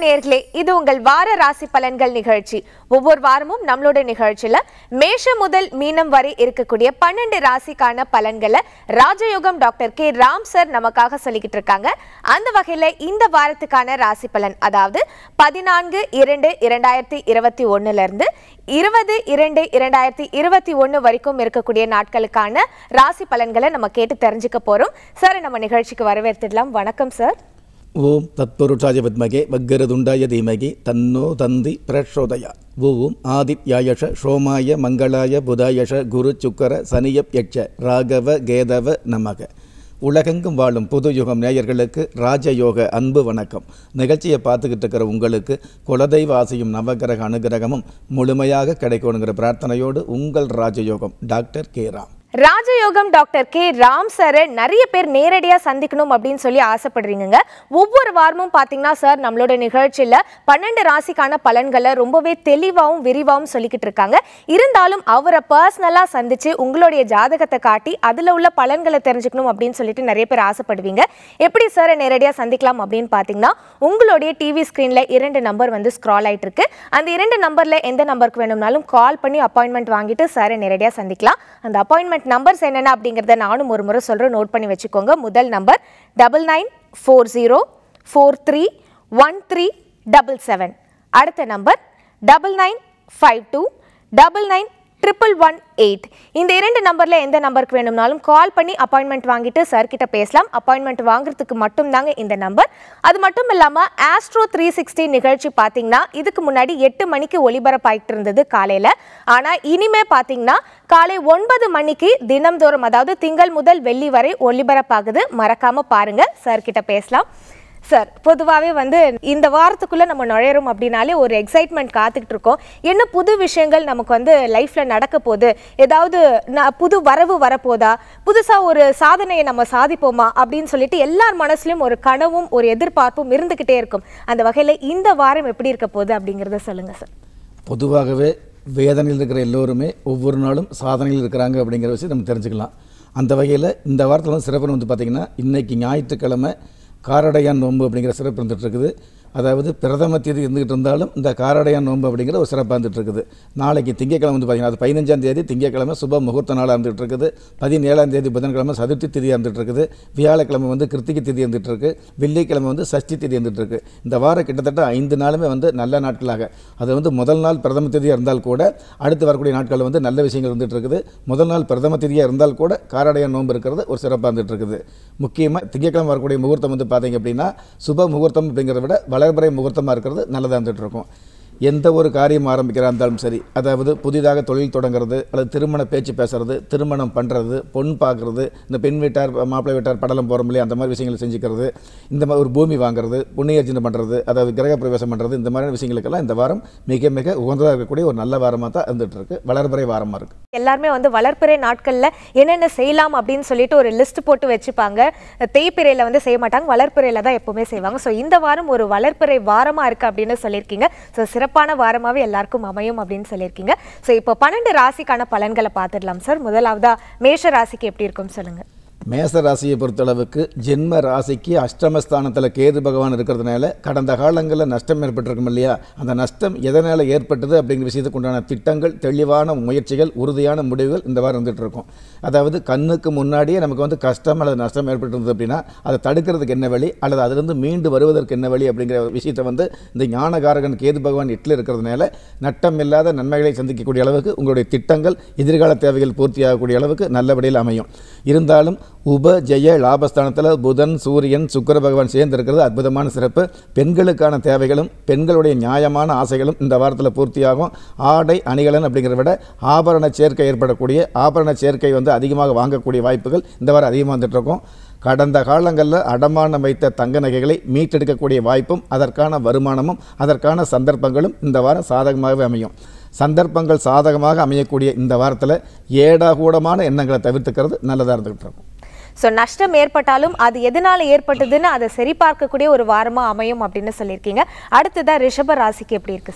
நேர்களே இது உங்கள் வார ராசி பலன்கள் நிகழ்ச்சி ஒவ்வொரு வாரமும் நம்மளோட நிகழ்ச்சியில மேஷம் முதல் மீனம் வரை இருக்கக்கூடிய பன்னெண்டு ராசிக்கான பலன்களை ராஜயோகம் டாக்டர் கே ராம் சார் நமக்காக சொல்லிக்கிட்டு இருக்காங்க அந்த வகையில இந்த வாரத்துக்கான ராசி பலன் அதாவது பதினான்கு இரண்டு இரண்டாயிரத்தி இருபத்தி ஒண்ணுல இருந்து இருபது இரண்டு இரண்டாயிரத்தி இருபத்தி ஒண்ணு வரைக்கும் இருக்கக்கூடிய நாட்களுக்கான ராசி பலன்களை நம்ம கேட்டு தெரிஞ்சுக்க போறோம் சார் நம்ம நிகழ்ச்சிக்கு வரவேற்றுடலாம் வணக்கம் சார் ஓம் தத்புருஷாய வித்மகே வக்கரதுண்டாய தீமகி தன்னோ தந்தி பிரச்சோதயா ஓம் ஆதித்யாயஷ சோமாய மங்களாய புதாயஷ குரு சுக்கர சனியப் யட்ச ராகவ கேதவ நமக உலகெங்கும் வாழும் புது யுகம் நேயர்களுக்கு ராஜயோக அன்பு வணக்கம் நிகழ்ச்சியை பார்த்துக்கிட்டு இருக்கிற உங்களுக்கு குலதெய்வ ஆசையும் நவகிரக அனுகிரகமும் முழுமையாக கிடைக்கணுங்கிற பிரார்த்தனையோடு உங்கள் ராஜயோகம் டாக்டர் கே ராம் ராஜயோகம் டாக்டர் கே ராம் சார் நிறைய பேர் நேரடியாக சந்திக்கணும் அப்படின்னு சொல்லி ஆசைப்படுறீங்க ஒவ்வொரு வாரமும் பார்த்தீங்கன்னா சார் நம்மளோட நிகழ்ச்சியில் பன்னெண்டு ராசிக்கான பலன்களை ரொம்பவே தெளிவாகவும் விரிவாகவும் சொல்லிக்கிட்டு இருக்காங்க இருந்தாலும் அவரை பர்சனலாக சந்திச்சு உங்களுடைய ஜாதகத்தை காட்டி அதில் உள்ள பலன்களை தெரிஞ்சுக்கணும் அப்படின்னு சொல்லிட்டு நிறைய பேர் ஆசைப்படுவீங்க எப்படி சாரை நேரடியாக சந்திக்கலாம் அப்படின்னு பார்த்தீங்கன்னா உங்களுடைய டிவி ஸ்க்ரீனில் இரண்டு நம்பர் வந்து ஸ்க்ரால் ஆயிட்டு இருக்கு அந்த இரண்டு நம்பரில் எந்த நம்பருக்கு வேணும்னாலும் கால் பண்ணி அப்பாயின்மெண்ட் வாங்கிட்டு சாரை நேரடியாக சந்திக்கலாம் அந்த அப்பாயின்மெண்ட் நம்பர்ஸ் என்னென்ன அப்படிங்கிறத நானும் ஒரு முறை சொல்கிறேன் நோட் பண்ணி வச்சுக்கோங்க முதல் number double nine four zero four three one three double seven அடுத்த number double nine five two double nine triple one eight இந்த இரண்டு நம்பரில் எந்த நம்பருக்கு வேணும்னாலும் கால் பண்ணி அப்பாயின்மெண்ட் வாங்கிட்டு சார் கிட்ட பேசலாம் அப்பாயின்மெண்ட் வாங்குறதுக்கு மட்டும்தாங்க இந்த நம்பர் அது மட்டும் இல்லாமல் ஆஸ்ட்ரோ த்ரீ சிக்ஸ்டி நிகழ்ச்சி பார்த்தீங்கன்னா இதுக்கு முன்னாடி எட்டு மணிக்கு ஒளிபரப்பாயிட்டு இருந்தது காலையில் ஆனால் இனிமே பார்த்தீங்கன்னா காலை ஒன்பது மணிக்கு தினம்தோறும் அதாவது திங்கள் முதல் வெள்ளி வரை ஒளிபரப்பாகுது மறக்காம பாருங்க சார் கிட்ட பேசலாம் சார் பொதுவாகவே வந்து இந்த வாரத்துக்குள்ளே நம்ம நுழையிறோம் அப்படின்னாலே ஒரு எக்ஸைட்மெண்ட் காத்துக்கிட்டு இருக்கோம் என்ன புது விஷயங்கள் நமக்கு வந்து லைஃப்பில் நடக்க போகுது ஏதாவது ந- புது வரவு வரப்போதா புதுசாக ஒரு சாதனையை நம்ம சாதிப்போமா அப்படின்னு சொல்லிட்டு எல்லார் மனசுலையும் ஒரு கனவும் ஒரு எதிர்பார்ப்பும் இருந்துக்கிட்டே இருக்கும் அந்த வகையில் இந்த வாரம் எப்படி இருக்க போகுது அப்படிங்கிறத சொல்லுங்கள் சார் பொதுவாகவே வேதனையில் இருக்கிற எல்லோருமே ஒவ்வொரு நாளும் சாதனையில் இருக்கிறாங்க அப்படிங்கிற விஷயம் நம்ம தெரிஞ்சுக்கலாம் அந்த வகையில் இந்த வாரத்தில் வந்து சிறப்பு வந்து பார்த்திங்கன்னா இன்றைக்கி ஞாயிற்றுக்கிழமை காரடையான் நோன்பு அப்படிங்கிற சிறப்பு இருந்துட்டு இருக்குது அதாவது பிரதம தேதி இருந்துகிட்டு இருந்தாலும் இந்த காரடையான் நோன்பு அப்படிங்கிற ஒரு சிறப்பாக இருந்துட்டு இருக்குது நாளைக்கு திங்கக்கிழமை வந்து பார்த்திங்கன்னா அது பதினஞ்சாம் தேதி திங்கக்கிழமை சுப முகூர்த்த நாளாக இருந்துகிட்டு இருக்குது பதினேழாம் தேதி புதன்கிழமை சதுர்த்தி திதியாக இருந்துட்டு இருக்குது வியாழக்கிழமை வந்து கிருத்திகை திதி இருந்துட்டு இருக்கு வெள்ளிக்கிழமை வந்து சஷ்டி திதி இருந்துட்டு இருக்கு இந்த வாரம் கிட்டத்தட்ட ஐந்து நாளுமே வந்து நல்ல நாட்களாக அது வந்து முதல் நாள் பிரதம திதியாக இருந்தால் கூட அடுத்து வரக்கூடிய நாட்களில் வந்து நல்ல விஷயங்கள் இருந்துட்டு இருக்குது முதல் நாள் பிரதம திதியாக இருந்தால் கூட காரடையான் நோன்பு இருக்கிறது ஒரு சிறப்பாக இருந்துட்டு இருக்குது முக்கியமாக திங்கட்கிழமை வரக்கூடிய முகூர்த்தம் வந்து பார்த்தீங்க அப்படின்னா சுப முகூர்த்தம் அப்படிங்கிறத விட வளர்பிறை முகூர்த்தமாக இருக்கிறது நல்லதாக இருந்துட்டு இருக்கும் எந்த ஒரு காரியம் ஆரம்பிக்கிறா இருந்தாலும் சரி அதாவது புதிதாக தொழில் தொடங்குறது அல்லது திருமண பேச்சு பேசுறது திருமணம் பண்ணுறது பொன் பார்க்குறது இந்த பெண் வீட்டார் மாப்பிள்ளை வீட்டார் படலம் போகிறோம் இல்லையா அந்த மாதிரி விஷயங்களை செஞ்சுக்கிறது இந்த மாதிரி ஒரு பூமி வாங்குறது புண்ணியர்ஜனை பண்ணுறது அதாவது கிரக பிரவேசம் பண்ணுறது இந்த மாதிரியான விஷயங்களுக்கெல்லாம் இந்த வாரம் மிக மிக உகந்ததாக இருக்கக்கூடிய ஒரு நல்ல வாரமாக தான் இருந்துட்டு இருக்கு வளர்பிறை வாரமாக இருக்குது எல்லாருமே வந்து வளர்ப்பிறை நாட்கள்ல என்னென்ன செய்யலாம் அப்படின்னு சொல்லிட்டு ஒரு லிஸ்ட் போட்டு வச்சுப்பாங்க தேய்பிறையில வந்து செய்ய மாட்டாங்க வளர்ப்பிறையில தான் எப்பவுமே செய்வாங்க ஸோ இந்த வாரம் ஒரு வளர்ப்பிறை வாரமா இருக்கு அப்படின்னு சொல்லியிருக்கீங்க ஸோ சிறப்பான வாரமாவே எல்லாருக்கும் அமையும் அப்படின்னு சொல்லியிருக்கீங்க ஸோ இப்போ பன்னெண்டு ராசிக்கான பலன்களை பார்த்துடலாம் சார் முதலாவதா மேஷ ராசிக்கு எப்படி இருக்கும் சொல்லுங்க மேச ராசியை பொறுத்தளவுக்கு ஜென்ம ராசிக்கு அஷ்டமஸ்தானத்தில் கேது பகவான் இருக்கிறதுனால கடந்த காலங்களில் நஷ்டம் ஏற்பட்டிருக்கும் இல்லையா அந்த நஷ்டம் எதனால் ஏற்பட்டது அப்படிங்கிற விஷயத்துக்கு உண்டான திட்டங்கள் தெளிவான முயற்சிகள் உறுதியான முடிவுகள் இந்த வாரம் இருந்துட்டு இருக்கும் அதாவது கண்ணுக்கு முன்னாடியே நமக்கு வந்து கஷ்டம் அல்லது நஷ்டம் ஏற்பட்டிருந்தது அப்படின்னா அதை தடுக்கிறதுக்கு என்ன வழி அல்லது அதிலிருந்து மீண்டு வருவதற்கு என்ன வழி அப்படிங்கிற விஷயத்தை வந்து இந்த ஞானகாரகன் கேது பகவான் எட்டில் இருக்கிறதுனால நட்டம் இல்லாத நன்மைகளை சந்திக்கக்கூடிய அளவுக்கு உங்களுடைய திட்டங்கள் எதிர்கால தேவைகள் பூர்த்தியாகக்கூடிய அளவுக்கு நல்லபடியில் அமையும் இருந்தாலும் உப ஜெய லாபஸ்தானத்தில் புதன் சூரியன் சுக்கிர பகவான் சேர்ந்து இருக்கிறது அற்புதமான சிறப்பு பெண்களுக்கான தேவைகளும் பெண்களுடைய நியாயமான ஆசைகளும் இந்த வாரத்தில் பூர்த்தியாகும் ஆடை அணிகலன் அப்படிங்கிறத விட ஆபரண சேர்க்கை ஏற்படக்கூடிய ஆபரண சேர்க்கை வந்து அதிகமாக வாங்கக்கூடிய வாய்ப்புகள் இந்த வாரம் அதிகமாக வந்துட்டு இருக்கும் கடந்த காலங்களில் அடமானம் வைத்த தங்க நகைகளை மீட்டெடுக்கக்கூடிய வாய்ப்பும் அதற்கான வருமானமும் அதற்கான சந்தர்ப்பங்களும் இந்த வாரம் சாதகமாகவே அமையும் சந்தர்ப்பங்கள் சாதகமாக அமையக்கூடிய இந்த வாரத்தில் ஏடாகூடமான எண்ணங்களை தவிர்த்துக்கிறது நல்லதாக இருந்துகிட்டு இருக்கும் ஸோ நஷ்டம் ஏற்பட்டாலும் அது எதனால ஏற்பட்டதுன்னு அதை சரி பார்க்கக்கூடிய ஒரு வாரமா அமையும் அப்படின்னு சொல்லியிருக்கீங்க அடுத்ததா ரிஷப ராசிக்கு எப்படி இருக்கு சார்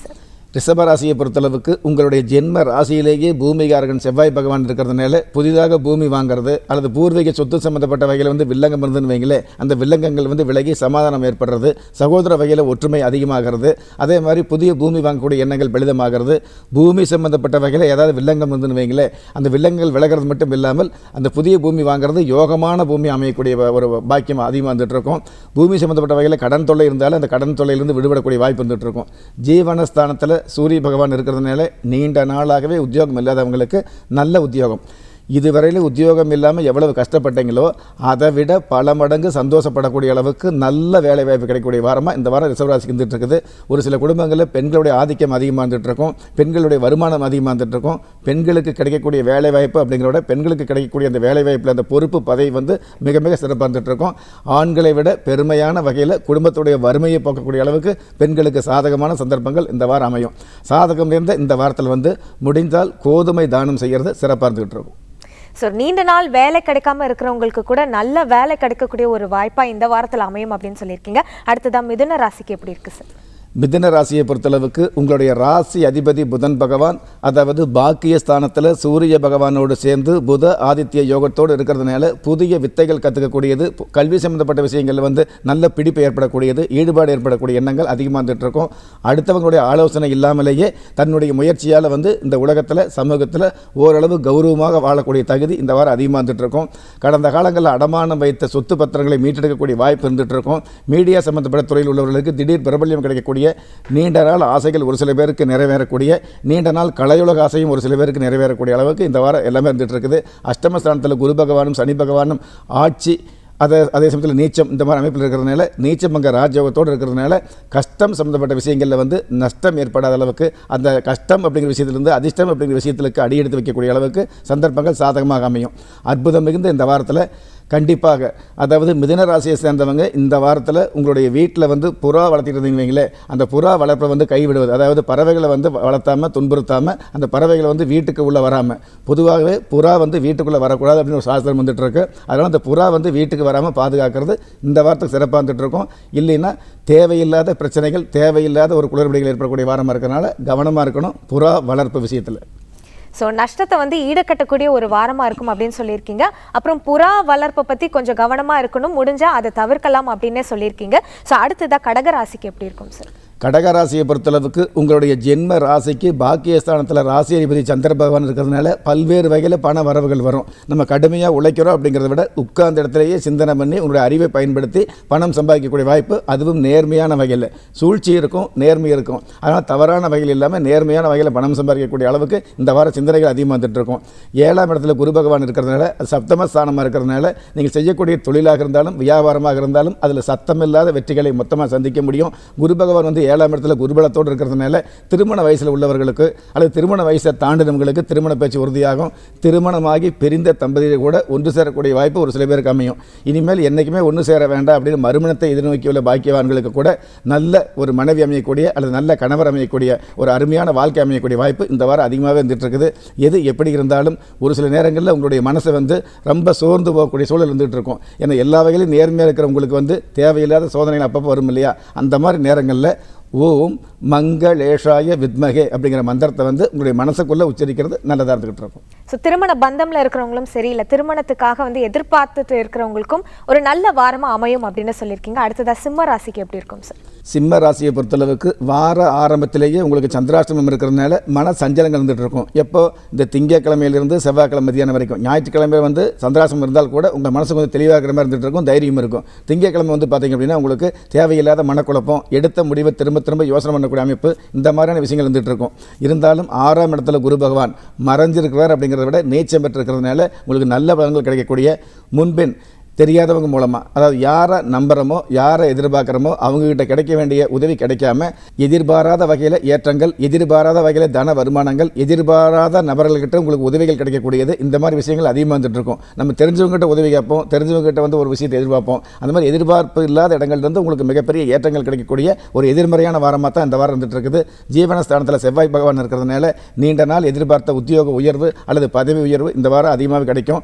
ரிஷபராசியை பொறுத்தளவுக்கு உங்களுடைய ஜென்ம ராசியிலேயே பூமிகாரகன் செவ்வாய் பகவான் இருக்கிறதுனால புதிதாக பூமி வாங்குறது அல்லது பூர்வீக சொத்து சம்பந்தப்பட்ட வகையில் வந்து வில்லங்கம் இருந்துன்னு வைங்களே அந்த வில்லங்கங்கள் வந்து விலகி சமாதானம் ஏற்படுறது சகோதர வகையில் ஒற்றுமை அதிகமாகிறது அதே மாதிரி புதிய பூமி வாங்கக்கூடிய எண்ணங்கள் பலிதமாகிறது பூமி சம்பந்தப்பட்ட வகையில் ஏதாவது வில்லங்கம் இருந்துன்னு வைங்களே அந்த வில்லங்கங்கள் விலகிறது மட்டும் இல்லாமல் அந்த புதிய பூமி வாங்குறது யோகமான பூமி அமையக்கூடிய வ- ஒரு பாக்கியம் அதிகமாக வந்துட்டு இருக்கும் பூமி சம்பந்தப்பட்ட வகையில் கடன் தொல்லை இருந்தாலும் அந்த கடன் தொல்லையிலிருந்து விடுபடக்கூடிய வாய்ப்பு வந்துட்டு இருக்கும் ஜீவனஸ்தானத்தில் சூரிய பகவான் இருக்கிறதுனால நீண்ட நாளாகவே உத்தியோகம் இல்லாதவங்களுக்கு நல்ல உத்தியோகம் இதுவரையிலும் உத்தியோகம் இல்லாமல் எவ்வளவு கஷ்டப்பட்டீங்களோ அதை விட பல மடங்கு சந்தோஷப்படக்கூடிய அளவுக்கு நல்ல வேலை வாய்ப்பு கிடைக்கக்கூடிய வாரமாக இந்த வாரம் ரிசர்வராசிக்கு இருந்துட்டு இருக்குது ஒரு சில குடும்பங்களில் பெண்களுடைய ஆதிக்கம் அதிகமாக இருந்துட்டு இருக்கும் பெண்களுடைய வருமானம் அதிகமாக இருந்துட்டு இருக்கும் பெண்களுக்கு கிடைக்கக்கூடிய வேலை வாய்ப்பு அப்படிங்கிறத விட பெண்களுக்கு கிடைக்கக்கூடிய அந்த வேலை வாய்ப்பில் அந்த பொறுப்பு பதவி வந்து மிக மிக சிறப்பாக இருந்துட்டு இருக்கும் ஆண்களை விட பெருமையான வகையில் குடும்பத்துடைய வறுமையை போக்கக்கூடிய அளவுக்கு பெண்களுக்கு சாதகமான சந்தர்ப்பங்கள் இந்த வாரம் அமையும் சாதகம் நிறைந்த இந்த வாரத்தில் வந்து முடிந்தால் கோதுமை தானம் செய்கிறது சிறப்பாக இருந்துகிட்டு இருக்கும் ஸோ நீண்ட நாள் வேலை கிடைக்காம இருக்கிறவங்களுக்கு கூட நல்ல வேலை கிடைக்கக்கூடிய ஒரு வாய்ப்பா இந்த வாரத்தில் அமையும் அப்படின்னு சொல்லியிருக்கீங்க அடுத்ததான் மிதுன ராசிக்கு எப்படி இருக்கு சார் மிதுன ராசியை பொறுத்தளவுக்கு உங்களுடைய ராசி அதிபதி புதன் பகவான் அதாவது பாக்கிய ஸ்தானத்தில் சூரிய பகவானோடு சேர்ந்து புத ஆதித்ய யோகத்தோடு இருக்கிறதுனால புதிய வித்தைகள் கற்றுக்கக்கூடியது பு- கல்வி சம்பந்தப்பட்ட விஷயங்களில் வந்து நல்ல பிடிப்பு ஏற்படக்கூடியது ஈடுபாடு ஏற்படக்கூடிய எண்ணங்கள் அதிகமாக வந்துட்டு இருக்கும் அடுத்தவங்களுடைய ஆலோசனை இல்லாமலேயே தன்னுடைய முயற்சியால் வந்து இந்த உலகத்தில் சமூகத்தில் ஓரளவு கௌரவமாக வாழக்கூடிய தகுதி இந்த வாரம் அதிகமாக வந்துட்டு இருக்கும் கடந்த காலங்களில் அடமானம் வைத்த சொத்து பத்திரங்களை மீட்டெடுக்கக்கூடிய வாய்ப்பு இருந்துட்டு இருக்கும் மீடியா சம்பந்தப்பட்ட துறையில் உள்ளவர்களுக்கு திடீர் பிரபல்யம் கிடைக்கக்கூடிய நீண்ட நாள் ஆசைகள் ஒரு சில பேருக்கு நிறைவேறக்கூடிய நீண்ட நாள் கலையுலக ஆசையும் ஒரு சில பேருக்கு நிறைவேறக்கூடிய அளவுக்கு இந்த வாரம் எல்லாமே இருந்துட்டு இருக்குது அஷ்டமஸ்தானத்தில் குரு பகவானும் சனி பகவானும் ஆட்சி அதை அதே சமயத்தில் நீச்சம் இந்த மாதிரி அமைப்பில் இருக்கிறதுனால நீச்சம் அங்கே ராஜயோகத்தோடு இருக்கிறதுனால கஷ்டம் சம்மந்தப்பட்ட விஷயங்களில் வந்து நஷ்டம் ஏற்படாத அளவுக்கு அந்த கஷ்டம் அப்படிங்கிற விஷயத்திலிருந்து அதிர்ஷ்டம் அப்படிங்கிற விஷயத்திற்கு அடியெடுத்து வைக்கக்கூடிய அளவுக்கு சந்தர்ப்பங்கள் சாதகமாக அமையும் அற்புதம் மிகுந்த இந்த வாரத்தில் கண்டிப்பாக அதாவது மிதுன ராசியை சேர்ந்தவங்க இந்த வாரத்தில் உங்களுடைய வீட்டில் வந்து புறா வளர்த்திட்டு இருந்தீங்க வைங்களேன் அந்த புறா வளர்ப்பை வந்து கைவிடுவது அதாவது பறவைகளை வந்து வளர்த்தாம துன்புறுத்தாமல் அந்த பறவைகளை வந்து வீட்டுக்கு உள்ளே வராமல் பொதுவாகவே புறா வந்து வீட்டுக்குள்ளே வரக்கூடாது அப்படின்னு ஒரு சாஸ்திரம் வந்துட்டு இருக்கு அதனால் அந்த புறா வந்து வீட்டுக்கு வராமல் பாதுகாக்கிறது இந்த வாரத்துக்கு சிறப்பாக வந்துட்டு இருக்கும் இல்லைன்னா தேவையில்லாத பிரச்சனைகள் தேவையில்லாத ஒரு குளறுபடிகள் ஏற்படக்கூடிய வாரமாக இருக்கிறனால கவனமாக இருக்கணும் புறா வளர்ப்பு விஷயத்தில் ஸோ நஷ்டத்தை வந்து ஈடுகட்டக்கூடிய ஒரு வாரமா இருக்கும் அப்படின்னு சொல்லியிருக்கீங்க அப்புறம் புறா வளர்ப்பை பத்தி கொஞ்சம் கவனமா இருக்கணும் முடிஞ்சா அதை தவிர்க்கலாம் அப்படின்னே சொல்லியிருக்கீங்க ஸோ அடுத்ததா கடக ராசிக்கு எப்படி இருக்கும் சார் கடகராசியை பொறுத்தளவுக்கு உங்களுடைய ஜென்ம ராசிக்கு பாக்கியஸ்தானத்தில் ராசி அதிபதி சந்திர பகவான் இருக்கிறதுனால பல்வேறு வகையில் பண வரவுகள் வரும் நம்ம கடுமையாக உழைக்கிறோம் அப்படிங்கிறத விட உட்கார்ந்த இடத்துலையே சிந்தனை பண்ணி உங்களுடைய அறிவை பயன்படுத்தி பணம் சம்பாதிக்கக்கூடிய வாய்ப்பு அதுவும் நேர்மையான வகையில் சூழ்ச்சி இருக்கும் நேர்மை இருக்கும் அதனால் தவறான வகையில் இல்லாமல் நேர்மையான வகையில் பணம் சம்பாதிக்கக்கூடிய அளவுக்கு இந்த வார சிந்தனைகள் அதிகமாக வந்துட்டு இருக்கும் ஏழாம் இடத்துல குரு பகவான் இருக்கிறதுனால அது சப்தம ஸ்தானமாக இருக்கிறதுனால நீங்கள் செய்யக்கூடிய தொழிலாக இருந்தாலும் வியாபாரமாக இருந்தாலும் அதில் சத்தமில்லாத வெற்றிகளை மொத்தமாக சந்திக்க முடியும் குரு பகவான் வந்து ஏழாம் இடத்துல குருபலத்தோடு இருக்கிறதுனால திருமண வயசில் உள்ளவர்களுக்கு அல்லது திருமண வயசை தாண்டினவங்களுக்கு திருமண பேச்சு உறுதியாகும் திருமணமாகி பிரிந்த தம்பதியை கூட ஒன்று சேரக்கூடிய வாய்ப்பு ஒரு சில பேருக்கு அமையும் இனிமேல் என்றைக்குமே ஒன்று சேர வேண்டாம் அப்படின்னு மறுமணத்தை எதிர்நோக்கியுள்ள பாக்கியவான்களுக்கு கூட நல்ல ஒரு மனைவி அமையக்கூடிய அல்லது நல்ல கணவர் அமையக்கூடிய ஒரு அருமையான வாழ்க்கை அமையக்கூடிய வாய்ப்பு இந்த வாரம் அதிகமாகவே இருந்துட்டு இருக்குது எது எப்படி இருந்தாலும் ஒரு சில நேரங்களில் உங்களுடைய மனசை வந்து ரொம்ப சோர்ந்து போகக்கூடிய சூழல் இருந்துகிட்டு இருக்கும் ஏன்னா எல்லா வகையிலும் நேர்மையாக இருக்கிறவங்களுக்கு வந்து தேவையில்லாத சோதனைகள் அப்பப்போ வரும் இல்லையா அந்த மாதிரி நேரங்களில் ஓம் மங்களேஷாய வித்மகே அப்படிங்கிற மந்திரத்தை வந்து உங்களுடைய மனசுக்குள்ளே உச்சரிக்கிறது நல்லதாக இருந்துகிட்டு இருக்கும் ஸோ திருமண பந்தம்ல இருக்கிறவங்களும் சரி இல்ல திருமணத்துக்காக வந்து எதிர்பார்த்துட்டு இருக்கிறவங்களுக்கும் ஒரு நல்ல வாரமா அமையும் அப்படின்னு சொல்லியிருக்கீங்க அடுத்ததா சிம்ம ராசிக்கு எப்படி இருக்கும் சார் சிம்ம ராசியை பொறுத்தளவுக்கு வார ஆரம்பத்திலேயே உங்களுக்கு சந்திராஷ்டமம் இருக்கிறதுனால மன சஞ்சலங்கள் இருந்துட்டு இருக்கும் எப்போ இந்த திங்கக்கிழமையிலிருந்து செவ்வாய்க்கிழமை மதியானம் வரைக்கும் ஞாயிற்றுக்கிழமை வந்து சந்திராஷ்டமம் இருந்தால் கூட உங்கள் மனசு கொஞ்சம் தெளிவாகிற மாதிரி இருந்துட்டு இருக்கும் தைரியம் இருக்கும் திங்கக்கிழமை வந்து பார்த்தீங்க அப்படின்னா உங்களுக்கு தேவையில்லாத மனக்குழப்பம் எடுத்த முடிவை திரும்ப திரும்ப யோசனை பண்ணக்கூடிய அமைப்பு இந்த மாதிரியான விஷயங்கள் இருந்துட்டு இருக்கும் இருந்தாலும் ஆறாம் இடத்துல குரு பகவான் மறைஞ்சிருக்கிறார் அப்படிங்கிறத விட நீச்சம் பெற்றிருக்கிறதுனால உங்களுக்கு நல்ல பலன்கள் கிடைக்கக்கூடிய முன்பின் தெரியாதவங்க மூலமாக அதாவது யாரை நம்புகிறோமோ யாரை எதிர்பார்க்குறோமோ அவங்ககிட்ட கிடைக்க வேண்டிய உதவி கிடைக்காம எதிர்பாராத வகையில் ஏற்றங்கள் எதிர்பாராத வகையில் தன வருமானங்கள் எதிர்பாராத நபர்கள்கிட்ட உங்களுக்கு உதவிகள் கிடைக்கக்கூடியது இந்த மாதிரி விஷயங்கள் அதிகமாக வந்துட்டு இருக்கும் நம்ம தெரிஞ்சவங்ககிட்ட உதவி கேட்போம் தெரிஞ்சவங்ககிட்ட வந்து ஒரு விஷயத்தை எதிர்பார்ப்போம் அந்த மாதிரி எதிர்பார்ப்பு இல்லாத இடங்கள்லேருந்து உங்களுக்கு மிகப்பெரிய ஏற்றங்கள் கிடைக்கக்கூடிய ஒரு எதிர்மறையான வாரமாக தான் இந்த வாரம் இருந்துட்டு இருக்குது ஜீவனஸ்தானத்தில் செவ்வாய் பகவான் இருக்கிறதுனால நீண்ட நாள் எதிர்பார்த்த உத்தியோக உயர்வு அல்லது பதவி உயர்வு இந்த வாரம் அதிகமாக கிடைக்கும்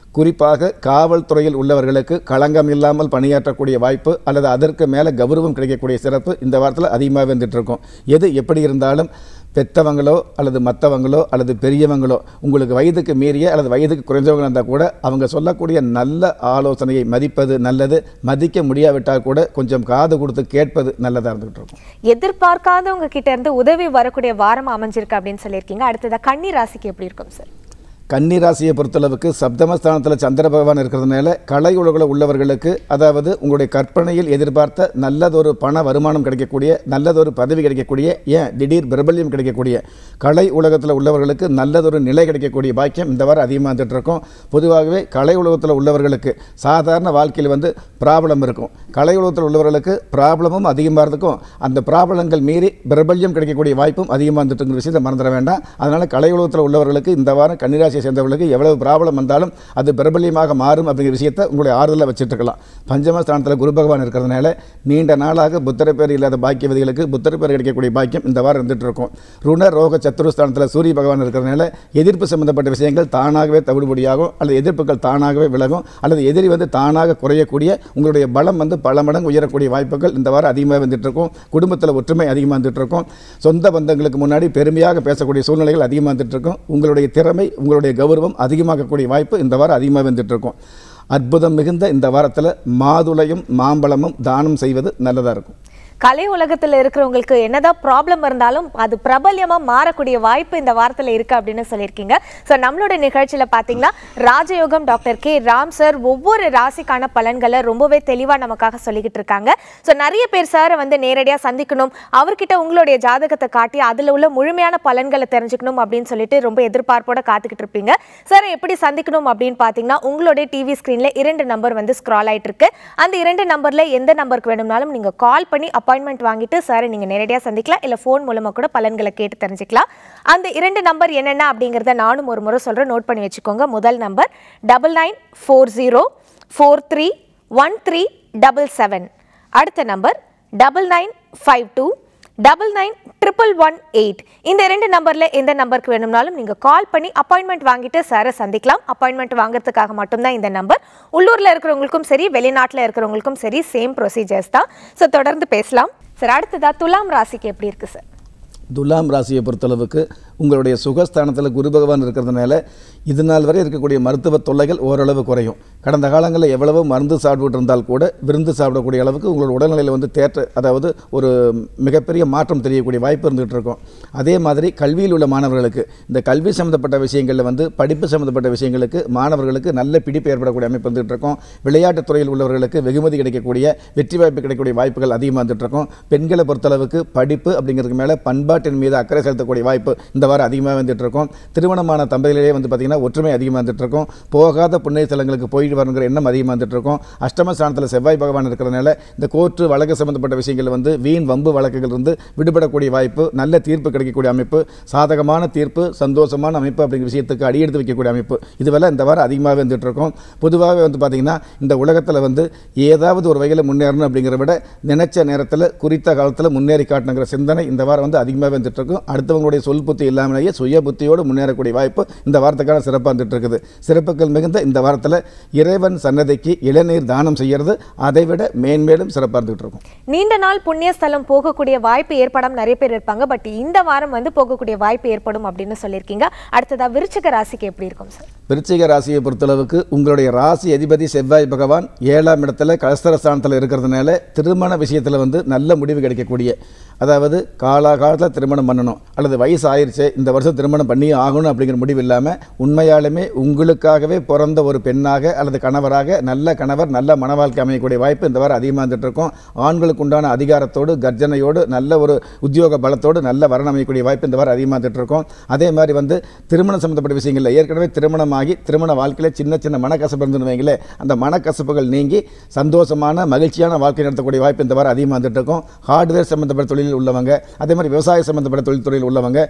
குறிப்பாக காவல்துறையில் உள்ளவர்களுக்கு களங்கம் இல்லாமல் பணியாற்றக்கூடிய வாய்ப்பு அல்லது அதற்கு மேலே கௌரவம் கிடைக்கக்கூடிய சிறப்பு இந்த வாரத்தில் அதிகமாக வந்துட்டு இருக்கும் எது எப்படி இருந்தாலும் பெத்தவங்களோ அல்லது மற்றவங்களோ அல்லது பெரியவங்களோ உங்களுக்கு வயதுக்கு மீறிய அல்லது வயதுக்கு குறைஞ்சவங்க இருந்தால் கூட அவங்க சொல்லக்கூடிய நல்ல ஆலோசனையை மதிப்பது நல்லது மதிக்க முடியாவிட்டால் கூட கொஞ்சம் காது கொடுத்து கேட்பது நல்லதாக இருந்துகிட்டு இருக்கும் எதிர்பார்க்காதவங்க கிட்ட இருந்து உதவி வரக்கூடிய வாரம் அமைஞ்சிருக்கு அப்படின்னு சொல்லியிருக்கீங்க அடுத்ததா கன்னி ராசிக்கு எப்படி இருக்கும் சார் கன்னி ராசியை பொறுத்தளவுக்கு சப்தமஸ்தானத்தில் சந்திர பகவான் இருக்கிறதுனால கலை உலகில் உள்ளவர்களுக்கு அதாவது உங்களுடைய கற்பனையில் எதிர்பார்த்த நல்லதொரு பண வருமானம் கிடைக்கக்கூடிய நல்லதொரு பதவி கிடைக்கக்கூடிய ஏன் திடீர் பிரபல்யம் கிடைக்கக்கூடிய கலை உலகத்தில் உள்ளவர்களுக்கு நல்லதொரு நிலை கிடைக்கக்கூடிய பாக்கியம் இந்த வாரம் அதிகமாக வந்துட்டு இருக்கும் பொதுவாகவே கலை உலகத்தில் உள்ளவர்களுக்கு சாதாரண வாழ்க்கையில் வந்து ப்ராப்ளம் இருக்கும் கலை உலகத்தில் உள்ளவர்களுக்கு ப்ராப்ளமும் அதிகமாக இருக்கும் அந்த ப்ராப்ளங்கள் மீறி பிரபல்யம் கிடைக்கக்கூடிய வாய்ப்பும் அதிகமாக வந்துட்டுங்கிற விஷயத்தை மறந்துட வேண்டாம் அதனால் கலை உலகத்தில் உள்ளவர்களுக்கு இந்த வாரம் கன்னிராசியை சேர்ந்தவர்களுக்கு எவ்வளவு ப்ராப்ளம் வந்தாலும் அது பிரபல்யமாக மாறும் அப்படிங்கிற விஷயத்தை உங்களுடைய ஆறுதலில் வச்சுட்டு இருக்கலாம் பஞ்சமஸ்தானத்தில் குரு பகவான் இருக்கிறதுனால நீண்ட நாளாக புத்தர பேர் இல்லாத பாக்கியவதிகளுக்கு புத்தர பேர் கிடைக்கக்கூடிய பாக்கியம் இந்த வாரம் இருந்துட்டு இருக்கும் ருண ரோக சத்துருஸ்தானத்தில் சூரிய பகவான் இருக்கிறதுனால எதிர்ப்பு சம்பந்தப்பட்ட விஷயங்கள் தானாகவே தவிடுபடியாகும் அல்லது எதிர்ப்புகள் தானாகவே விலகும் அல்லது எதிரி வந்து தானாக குறையக்கூடிய உங்களுடைய பலம் வந்து பல மடங்கு உயரக்கூடிய வாய்ப்புகள் இந்த வாரம் அதிகமாக வந்துட்டு இருக்கும் குடும்பத்தில் ஒற்றுமை அதிகமாக வந்துட்டு இருக்கும் சொந்த பந்தங்களுக்கு முன்னாடி பெருமையாக பேசக்கூடிய சூழ்நிலைகள் அதிகமாக வந்துட்டு இருக்கும் உங்களுடைய திறமை உங்களுடைய கௌரவம் அதிகமாகக்கூடிய வாய்ப்பு இந்த வாரம் அதிகமாக வந்துட்டு இருக்கும் அற்புதம் மிகுந்த இந்த வாரத்தில் மாதுளையும் மாம்பழமும் தானம் செய்வது நல்லதாக இருக்கும் கலை உலகத்துல இருக்கிறவங்களுக்கு என்னதான் ப்ராப்ளம் இருந்தாலும் அது பிரபல்யமா மாறக்கூடிய வாய்ப்பு இந்த வாரத்துல இருக்கு அப்படின்னு சொல்லியிருக்கீங்க ஸோ நம்மளோட நிகழ்ச்சியில பாத்தீங்கன்னா ராஜயோகம் டாக்டர் கே ராம் சார் ஒவ்வொரு ராசிக்கான பலன்களை ரொம்பவே தெளிவா நமக்காக சொல்லிக்கிட்டு இருக்காங்க ஸோ நிறைய பேர் சாரை வந்து நேரடியா சந்திக்கணும் அவர்கிட்ட உங்களுடைய ஜாதகத்தை காட்டி அதுல உள்ள முழுமையான பலன்களை தெரிஞ்சுக்கணும் அப்படின்னு சொல்லிட்டு ரொம்ப எதிர்பார்ப்போட காத்துக்கிட்டு இருப்பீங்க சார் எப்படி சந்திக்கணும் அப்படின்னு பாத்தீங்கன்னா உங்களுடைய டிவி ஸ்கிரீன்ல இரண்டு நம்பர் வந்து ஸ்க்ரால் ஆயிட்டு இருக்கு அந்த இரண்டு நம்பர்ல எந்த நம்பருக்கு வேணும்னாலும் நீங்க கால் பண்ணி அப்பாயின்மெண்ட் வாங்கிட்டு சாரை நீங்கள் நேரடியாக சந்திக்கலாம் இல்லை ஃபோன் மூலமாக கூட பலன்களை கேட்டு தெரிஞ்சுக்கலாம் அந்த இரண்டு நம்பர் என்னென்ன அப்படிங்கிறத நானும் ஒரு முறை சொல்கிறேன் நோட் பண்ணி வச்சுக்கோங்க முதல் number double nine four zero four three one three double seven அடுத்த number double nine five two double nine triple one eight இந்த ரெண்டு நம்பரில் எந்த நம்பருக்கு வேணும்னாலும் நீங்கள் கால் பண்ணி அப்பாயின்மெண்ட் வாங்கிட்டு சாரை சந்திக்கலாம் அப்பாயின்மெண்ட் வாங்குறதுக்காக மட்டும்தான் இந்த நம்பர் உள்ளூரில் இருக்கிறவங்களுக்கும் சரி வெளிநாட்டில் இருக்கிறவங்களுக்கும் சரி சேம் ப்ரொசீஜர்ஸ் தான் ஸோ தொடர்ந்து பேசலாம் சார் அடுத்ததா துலாம் ராசிக்கு எப்படி இருக்கு சார் துலாம் ராசியை பொறுத்தளவுக்கு உங்களுடைய சுகஸ்தானத்தில் குரு பகவான் இருக்கிறதுனால இது நாள் வரை இருக்கக்கூடிய மருத்துவ தொல்லைகள் ஓரளவு குறையும் கடந்த காலங்களில் எவ்வளவோ மருந்து சாப்பிட்டு இருந்தால் கூட விருந்து சாப்பிடக்கூடிய அளவுக்கு உங்களோட உடல்நிலையில் வந்து தேற்ற அதாவது ஒரு மிகப்பெரிய மாற்றம் தெரியக்கூடிய வாய்ப்பு இருந்துகிட்டு இருக்கும் அதே மாதிரி கல்வியில் உள்ள மாணவர்களுக்கு இந்த கல்வி சம்மந்தப்பட்ட விஷயங்களில் வந்து படிப்பு சம்மந்தப்பட்ட விஷயங்களுக்கு மாணவர்களுக்கு நல்ல பிடிப்பு ஏற்படக்கூடிய அமைப்பு வந்துட்டு இருக்கும் விளையாட்டுத் துறையில் உள்ளவர்களுக்கு வெகுமதி கிடைக்கக்கூடிய வெற்றி வாய்ப்பு கிடைக்கக்கூடிய வாய்ப்புகள் அதிகமாக வந்துட்டு இருக்கும் பெண்களை பொறுத்தளவுக்கு படிப்பு அப்படிங்கிறதுக்கு மேலே பண்பாட்டின் மீது அக்கறை செலுத்தக்கூடிய வாய்ப்பு இந்த வாரம் அதிகமாக வந்துட்டு இருக்கும் திருமணமான தம்பதியிலேயே வந்து பார்த்திங்கன்னா ஒற்றுமை அதிகமாக வந்துட்டு இருக்கும் போகாத புண்ணிய ஸ்தலங்களுக்கு போயிட்டு வரணுங்கிற எண்ணம் அதிகமாக வந்துட்டு இருக்கும் அஷ்டம ஸ்தானத்தில் செவ்வாய் பகவான் இருக்கிறதுனால இந்த கோர்ட்டு வழக்கு சம்பந்தப்பட்ட விஷயங்கள் வந்து வீண் வம்பு வழக்குகள் இருந்து விடுபடக்கூடிய வாய்ப்பு நல்ல தீர்ப்பு கிடைக்கக்கூடிய அமைப்பு சாதகமான தீர்ப்பு சந்தோஷமான அமைப்பு அப்படிங்கிற விஷயத்துக்கு அடியெடுத்து வைக்கக்கூடிய அமைப்பு இதுவெல்லாம் இந்த வாரம் அதிகமாகவே வந்துட்டு இருக்கும் பொதுவாகவே வந்து பார்த்திங்கன்னா இந்த உலகத்தில் வந்து ஏதாவது ஒரு வகையில் முன்னேறணும் அப்படிங்கிறத விட நினைச்ச நேரத்தில் குறித்த காலத்தில் முன்னேறி காட்டணுங்கிற சிந்தனை இந்த வாரம் வந்து அதிகமாக வந்துட்டு இருக்கும் அடுத்தவங்களுடைய சொல் புத்தி இல்லாமலேயே சுய புத்தியோடு முன்னேறக்கூடிய வாய்ப்பு இந்த வாரத்துக்கான சிறப்பாக வந்துட்டு இருக்குது சிறப்புகள் மிகுந்த இந்த வாரத்தில் இறைவன் சன்னதிக்கு இளநீர் தானம் செய்யறது அதை விட மேன்மேலும் சிறப்பாக இருந்துகிட்டு இருக்கும் நீண்ட நாள் புண்ணிய ஸ்தலம் போகக்கூடிய வாய்ப்பு ஏற்படாம நிறைய பேர் இருப்பாங்க பட் இந்த வாரம் வந்து போகக்கூடிய வாய்ப்பு ஏற்படும் அப்படின்னு சொல்லியிருக்கீங்க அடுத்ததா விருச்சிக ராசிக்கு எப்படி இருக்கும் சார் விருச்சிக ராசியை பொறுத்தளவுக்கு உங்களுடைய ராசி அதிபதி செவ்வாய் பகவான் ஏழாம் இடத்துல கலஸ்தரஸ்தானத்தில் இருக்கிறதுனால திருமண விஷயத்தில் வந்து நல்ல முடிவு கிடைக்கக்கூடிய அதாவது காலாகாலத்தில் திருமணம் பண்ணணும் அல்லது வயசு ஆயிருச்சு இந்த வருஷம் திருமணம் பண்ணியே ஆகணும் அப்படிங்கிற முடிவு இல்லாமல் உண்மையாலுமே உங்களுக்காகவே பிறந்த ஒரு பெண்ணாக அல்லது கணவராக நல்ல கணவர் நல்ல மன வாழ்க்கை அமையக்கூடிய வாய்ப்பு இந்த வாரம் அதிகமாக வந்துட்டு இருக்கும் ஆண்களுக்கு உண்டான அதிகாரத்தோடு கர்ஜனையோடு நல்ல ஒரு உத்தியோக பலத்தோடு நல்ல வரணம் அமையக்கூடிய வாய்ப்பு இந்த வாரம் அதிகமாக வந்துட்டு இருக்கும் அதே மாதிரி வந்து திருமணம் சம்மந்தப்பட்ட விஷயங்களில் ஏற்கனவே திருமணமாகி திருமண வாழ்க்கையில் சின்ன சின்ன மனக்கசப்பு இருந்துன்னு வைங்களேன் அந்த மனக்கசப்புகள் நீங்கி சந்தோஷமான மகிழ்ச்சியான வாழ்க்கை நடத்தக்கூடிய வாய்ப்பு இந்த வாரம் அதிகமாக வந்துட்டு இருக்கும் ஹார்ட்வேர் சம்மந்தப்பட்ட தொழிலில் உள்ளவங்க அதே மாதிரி விவசாய சம்மந்தப்பட்ட தொழில் துறையில் உள்ளவங்க எலக்ட்ரிக்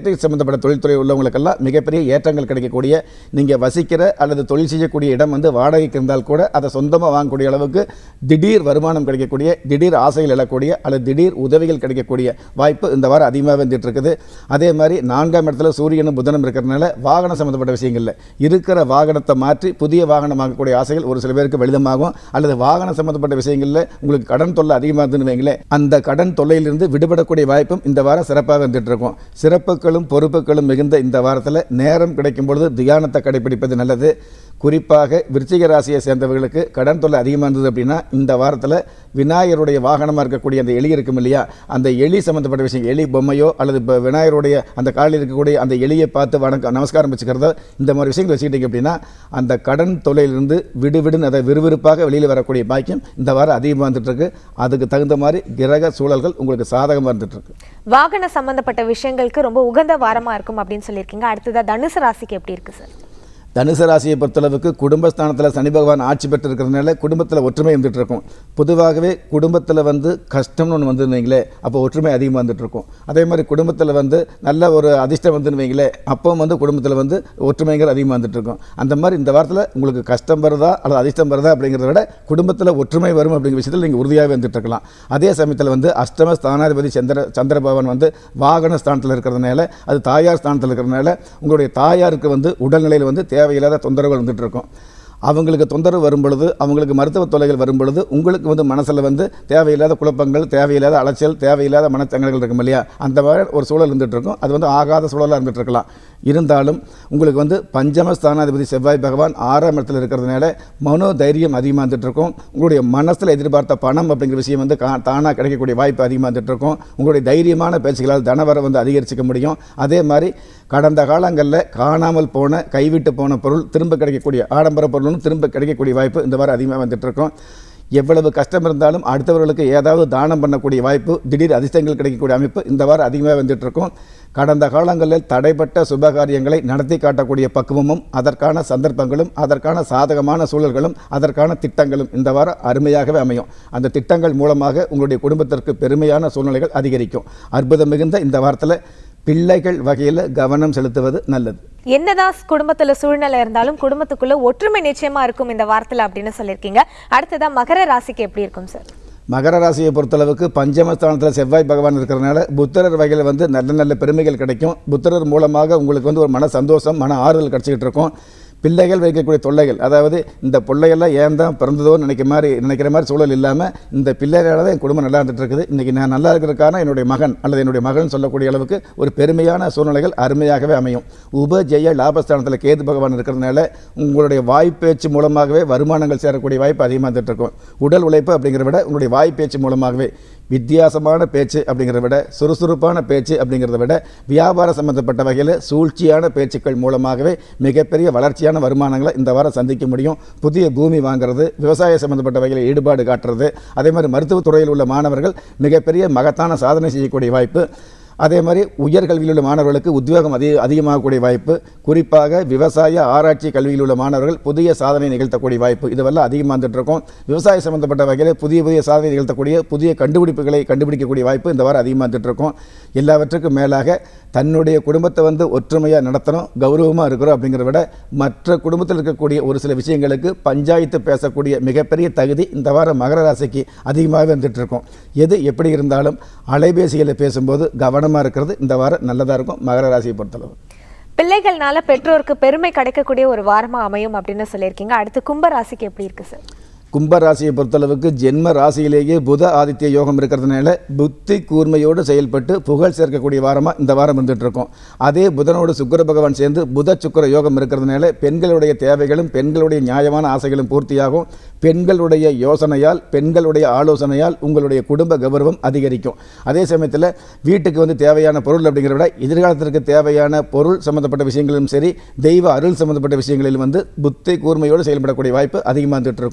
எலக்ட்ரிக் சம்மந்தப்பட்ட தொழில்துறை உள்ளவங்களுக்கெல்லாம் மிகப்பெரிய ஏற்றங்கள் கிடைக்கக்கூடிய நீங்கள் வசிக்கிற அல்லது தொழில் செய்யக்கூடிய இடம் வந்து வாடகைக்கு இருந்தால் கூட அதை சொந்தமாக வாங்கக்கூடிய அளவுக்கு திடீர் வருமானம் கிடைக்கக்கூடிய திடீர் ஆசைகள் எழக்கூடிய அல்லது திடீர் உதவிகள் கிடைக்கக்கூடிய வாய்ப்பு இந்த வாரம் அதிகமாக வந்துட்டு இருக்குது அதே மாதிரி நான்காம் இடத்துல சூரியனும் புதனும் இருக்கிறதுனால வாகனம் சம்மந்தப்பட்ட விஷயங்கள்ல இருக்கிற வாகனத்தை மாற்றி புதிய வாகனம் வாங்கக்கூடிய ஆசைகள் ஒரு சில பேருக்கு வெளிதமாகும் அல்லது வாகனம் சம்மந்தப்பட்ட விஷயங்களில் உங்களுக்கு கடன் தொல்லை அதிகமாக இருந்துன்னு வைங்களேன் அந்த கடன் தொல்லையிலிருந்து விடுபடக்கூடிய வாய்ப்பும் இந்த வாரம் சிறப்பாக வந்துட்டு இருக்கும் சிறப்புகளும் பொறுப்புகளும் மிகுந்த இந்த வாரத்தில் நேரம் கிடைக்கும் பொழுது தியானத்தை கடைபிடிப்பது நல்லது குறிப்பாக விருச்சிக ராசியை சேர்ந்தவர்களுக்கு கடன் தொல்லை அதிகமாக இருந்தது அப்படின்னா இந்த வாரத்தில் விநாயகருடைய வாகனமாக இருக்கக்கூடிய அந்த எலி இருக்கும் இல்லையா அந்த எலி சம்மந்தப்பட்ட விஷயம் எலி பொம்மையோ அல்லது இப்போ விநாயகருடைய அந்த காலில் இருக்கக்கூடிய அந்த எலியை பார்த்து வணக்கம் நமஸ்காரம் வச்சுக்கிறதோ இந்த மாதிரி விஷயங்கள் வச்சுக்கிட்டீங்க அப்படின்னா அந்த கடன் தொல்லையிலிருந்து விடுவிடுன்னு அதை விறுவிறுப்பாக வெளியில் வரக்கூடிய பாக்கியம் இந்த வாரம் அதிகமாக வந்துட்டு இருக்கு அதுக்கு தகுந்த மாதிரி கிரக சூழல்கள் உங்களுக்கு சாதகமாக இருந்துட்டு இருக்கு வாகன சம்பந்தப்பட்ட விஷயங்களுக்கு ரொம்ப உகந்த வாரமா இருக்கும் அப்படின்னு சொல்லியிருக்கீங்க அடுத்ததா தனுசு ராசிக்கு எப்படி இருக்கு சார் தனுசு ராசியை பொறுத்தளவுக்கு குடும்பஸ்தானத்தில் சனி பகவான் ஆட்சி பெற்று இருக்கிறதுனால குடும்பத்தில் ஒற்றுமை வந்துட்டு இருக்கும் பொதுவாகவே குடும்பத்தில் வந்து கஷ்டம்னு ஒன்று வந்து வைங்களே அப்போ ஒற்றுமை அதிகமாக வந்துட்டு இருக்கும் அதே மாதிரி குடும்பத்தில் வந்து நல்ல ஒரு அதிர்ஷ்டம் வந்துன்னு வைங்களே அப்போ வந்து குடும்பத்தில் வந்து ஒற்றுமைங்கிறது அதிகமாக வந்துட்டு இருக்கும் அந்த மாதிரி இந்த வாரத்தில் உங்களுக்கு கஷ்டம் வருதா அல்லது அதிர்ஷ்டம் வருதா அப்படிங்கிறத விட குடும்பத்தில் ஒற்றுமை வரும் அப்படிங்கிற விஷயத்தில் நீங்கள் உறுதியாகவே வந்துட்டு இருக்கலாம் அதே சமயத்தில் வந்து அஷ்டம ஸ்தானாதிபதி சந்திர சந்திர பகவான் வந்து வாகன ஸ்தானத்தில் இருக்கிறதுனால அது தாயார் ஸ்தானத்தில் இருக்கிறதுனால உங்களுடைய தாயாருக்கு வந்து உடல்நிலையில் வந்து தேவையில்லாத தொந்தரவுகள் வந்துட்டு இருக்கும் அவங்களுக்கு தொந்தரவு வரும் பொழுது அவங்களுக்கு மருத்துவ தொல்லைகள் வரும் பொழுது உங்களுக்கு வந்து மனசில் வந்து தேவையில்லாத குழப்பங்கள் தேவையில்லாத அலைச்சல் தேவையில்லாத மனச்சங்கல்கள் இருக்கும் இல்லையா அந்த மாதிரி ஒரு சூழல் இருந்துட்டு இருக்கும் அது வந்து ஆகாத சூழலாக இருந்துட்டு இருக்கலாம் இருந்தாலும் உங்களுக்கு வந்து பஞ்சம ஸ்தானாதிபதி செவ்வாய் பகவான் ஆறாம் இடத்துல இருக்கிறதுனால மனோ தைரியம் அதிகமாக வந்துட்டு இருக்கும் உங்களுடைய மனசில் எதிர்பார்த்த பணம் அப்படிங்கிற விஷயம் வந்து கா தானாக கிடைக்கக்கூடிய வாய்ப்பு அதிகமாக வந்துட்டு இருக்கும் உங்களுடைய தைரியமான பேச்சுகளால் தனவரம் வந்து அதிகரிச்சிக்க முடியும் அதே மாதிரி கடந்த காலங்களில் காணாமல் போன கைவிட்டு போன பொருள் திரும்ப கிடைக்கக்கூடிய ஆடம்பர பொருளும் திரும்ப கிடைக்கக்கூடிய வாய்ப்பு இந்த வாரம் அதிகமாக வந்துட்டு இருக்கும் எவ்வளவு கஷ்டம் இருந்தாலும் அடுத்தவர்களுக்கு ஏதாவது தானம் பண்ணக்கூடிய வாய்ப்பு திடீர் அதிர்ஷ்டங்கள் கிடைக்கக்கூடிய அமைப்பு இந்த வாரம் அதிகமாக வந்துட்டு இருக்கும் கடந்த காலங்களில் தடைப்பட்ட சுபகாரியங்களை நடத்தி காட்டக்கூடிய பக்குவமும் அதற்கான சந்தர்ப்பங்களும் அதற்கான சாதகமான சூழல்களும் அதற்கான திட்டங்களும் இந்த வாரம் அருமையாகவே அமையும் அந்த திட்டங்கள் மூலமாக உங்களுடைய குடும்பத்திற்கு பெருமையான சூழ்நிலைகள் அதிகரிக்கும் அற்புதம் மிகுந்த இந்த வாரத்தில் பிள்ளைகள் வகையில் கவனம் செலுத்துவது நல்லது என்னதான் குடும்பத்துல சூழ்நிலை இருந்தாலும் குடும்பத்துக்குள்ள ஒற்றுமை நிச்சயமா இருக்கும் இந்த வாரத்துல அப்படின்னு சொல்லியிருக்கீங்க அடுத்ததா மகர ராசிக்கு எப்படி இருக்கும் சார் மகர ராசியை பொறுத்தளவுக்கு பஞ்சமஸ்தானத்தில் செவ்வாய் பகவான் இருக்கிறனால புத்தரர் வகையில் வந்து நல்ல நல்ல பெருமைகள் கிடைக்கும் புத்தரர் மூலமாக உங்களுக்கு வந்து ஒரு மன சந்தோஷம் மன ஆறுதல் கிடச்சிக்கிட்டு இருக்கும் பிள்ளைகள் வைக்கக்கூடிய தொல்லைகள் அதாவது இந்த பிள்ளைகள்லாம் ஏன் தான் பிறந்ததோன்னு நினைக்கிற மாதிரி நினைக்கிற மாதிரி சூழல் இல்லாமல் இந்த பிள்ளைகளால் தான் என் குடும்பம் நல்லா இருந்துட்டு இருக்குது இன்றைக்கி நான் நல்லா இருக்கிறதுக்கான என்னுடைய மகன் அல்லது என்னுடைய மகன் சொல்லக்கூடிய அளவுக்கு ஒரு பெருமையான சூழ்நிலைகள் அருமையாகவே அமையும் உபஜெய லாபஸ்தானத்தில் கேது பகவான் இருக்கிறதுனால உங்களுடைய வாய்ப்பேச்சு மூலமாகவே வருமானங்கள் சேரக்கூடிய வாய்ப்பு அதிகமாக வந்துட்டு இருக்கும் உடல் உழைப்பு அப்படிங்கிறத விட உங்களுடைய வாய்ப்பேச்சு மூலமாகவே வித்தியாசமான பேச்சு அப்படிங்கிறத விட சுறுசுறுப்பான பேச்சு அப்படிங்கிறத விட வியாபார சம்பந்தப்பட்ட வகையில் சூழ்ச்சியான பேச்சுக்கள் மூலமாகவே மிகப்பெரிய வளர்ச்சியான வருமானங்களை இந்த வாரம் சந்திக்க முடியும் புதிய பூமி வாங்குறது விவசாய சம்பந்தப்பட்ட வகையில் ஈடுபாடு காட்டுறது அதே மாதிரி மருத்துவத் துறையில் உள்ள மாணவர்கள் மிகப்பெரிய மகத்தான சாதனை செய்யக்கூடிய வாய்ப்பு அதே மாதிரி உயர்கல்வியில் உள்ள மாணவர்களுக்கு உத்வேகம் அதிக அதிகமாகக்கூடிய வாய்ப்பு குறிப்பாக விவசாய ஆராய்ச்சி கல்வியில் உள்ள மாணவர்கள் புதிய சாதனை நிகழ்த்தக்கூடிய வாய்ப்பு இதுவெல்லாம் அதிகமாக வந்துட்டு இருக்கும் விவசாய சம்பந்தப்பட்ட வகையில் புதிய புதிய சாதனை நிகழ்த்தக்கூடிய புதிய கண்டுபிடிப்புகளை கண்டுபிடிக்கக்கூடிய வாய்ப்பு இந்த வாரம் அதிகமாக வந்துட்டு இருக்கும் எல்லாவற்றுக்கும் மேலாக தன்னுடைய குடும்பத்தை வந்து ஒற்றுமையாக நடத்தணும் கௌரவமாக இருக்கிறோம் அப்படிங்கிறத விட மற்ற குடும்பத்தில் இருக்கக்கூடிய ஒரு சில விஷயங்களுக்கு பஞ்சாயத்து பேசக்கூடிய மிகப்பெரிய தகுதி இந்த வாரம் மகர ராசிக்கு அதிகமாகவே வந்துட்டு இருக்கும் எது எப்படி இருந்தாலும் அலைபேசியில் பேசும்போது கவனமாக இருக்கிறது இந்த வாரம் நல்லதாக இருக்கும் மகர ராசியை பொறுத்தளவு பிள்ளைகள்னால பெற்றோருக்கு பெருமை கிடைக்கக்கூடிய ஒரு வாரமா அமையும் அப்படின்னு சொல்லியிருக்கீங்க அடுத்து கும்ப ராசிக்கு எப்படி இருக்கு சார் கும்ப ராசியை பொறுத்தளவுக்கு ஜென்ம ராசியிலேயே புத ஆதித்ய யோகம் இருக்கிறதுனால புத்தி கூர்மையோடு செயல்பட்டு புகழ் சேர்க்கக்கூடிய வாரமாக இந்த வாரம் வந்துட்டு இருக்கும் அதே புதனோடு சுக்கிர பகவான் சேர்ந்து புத சுக்கிர யோகம் இருக்கிறதுனால பெண்களுடைய தேவைகளும் பெண்களுடைய நியாயமான ஆசைகளும் பூர்த்தியாகும் பெண்களுடைய யோசனையால் பெண்களுடைய ஆலோசனையால் உங்களுடைய குடும்ப கௌரவம் அதிகரிக்கும் அதே சமயத்தில் வீட்டுக்கு வந்து தேவையான பொருள் அப்படிங்கிறத விட எதிர்காலத்திற்கு தேவையான பொருள் சம்மந்தப்பட்ட விஷயங்களிலும் சரி தெய்வ அருள் சம்மந்தப்பட்ட விஷயங்களிலும் வந்து புத்தி கூர்மையோடு செயல்படக்கூடிய வாய்ப்பு அதிகமாக வந்துட்டு இருக்கும்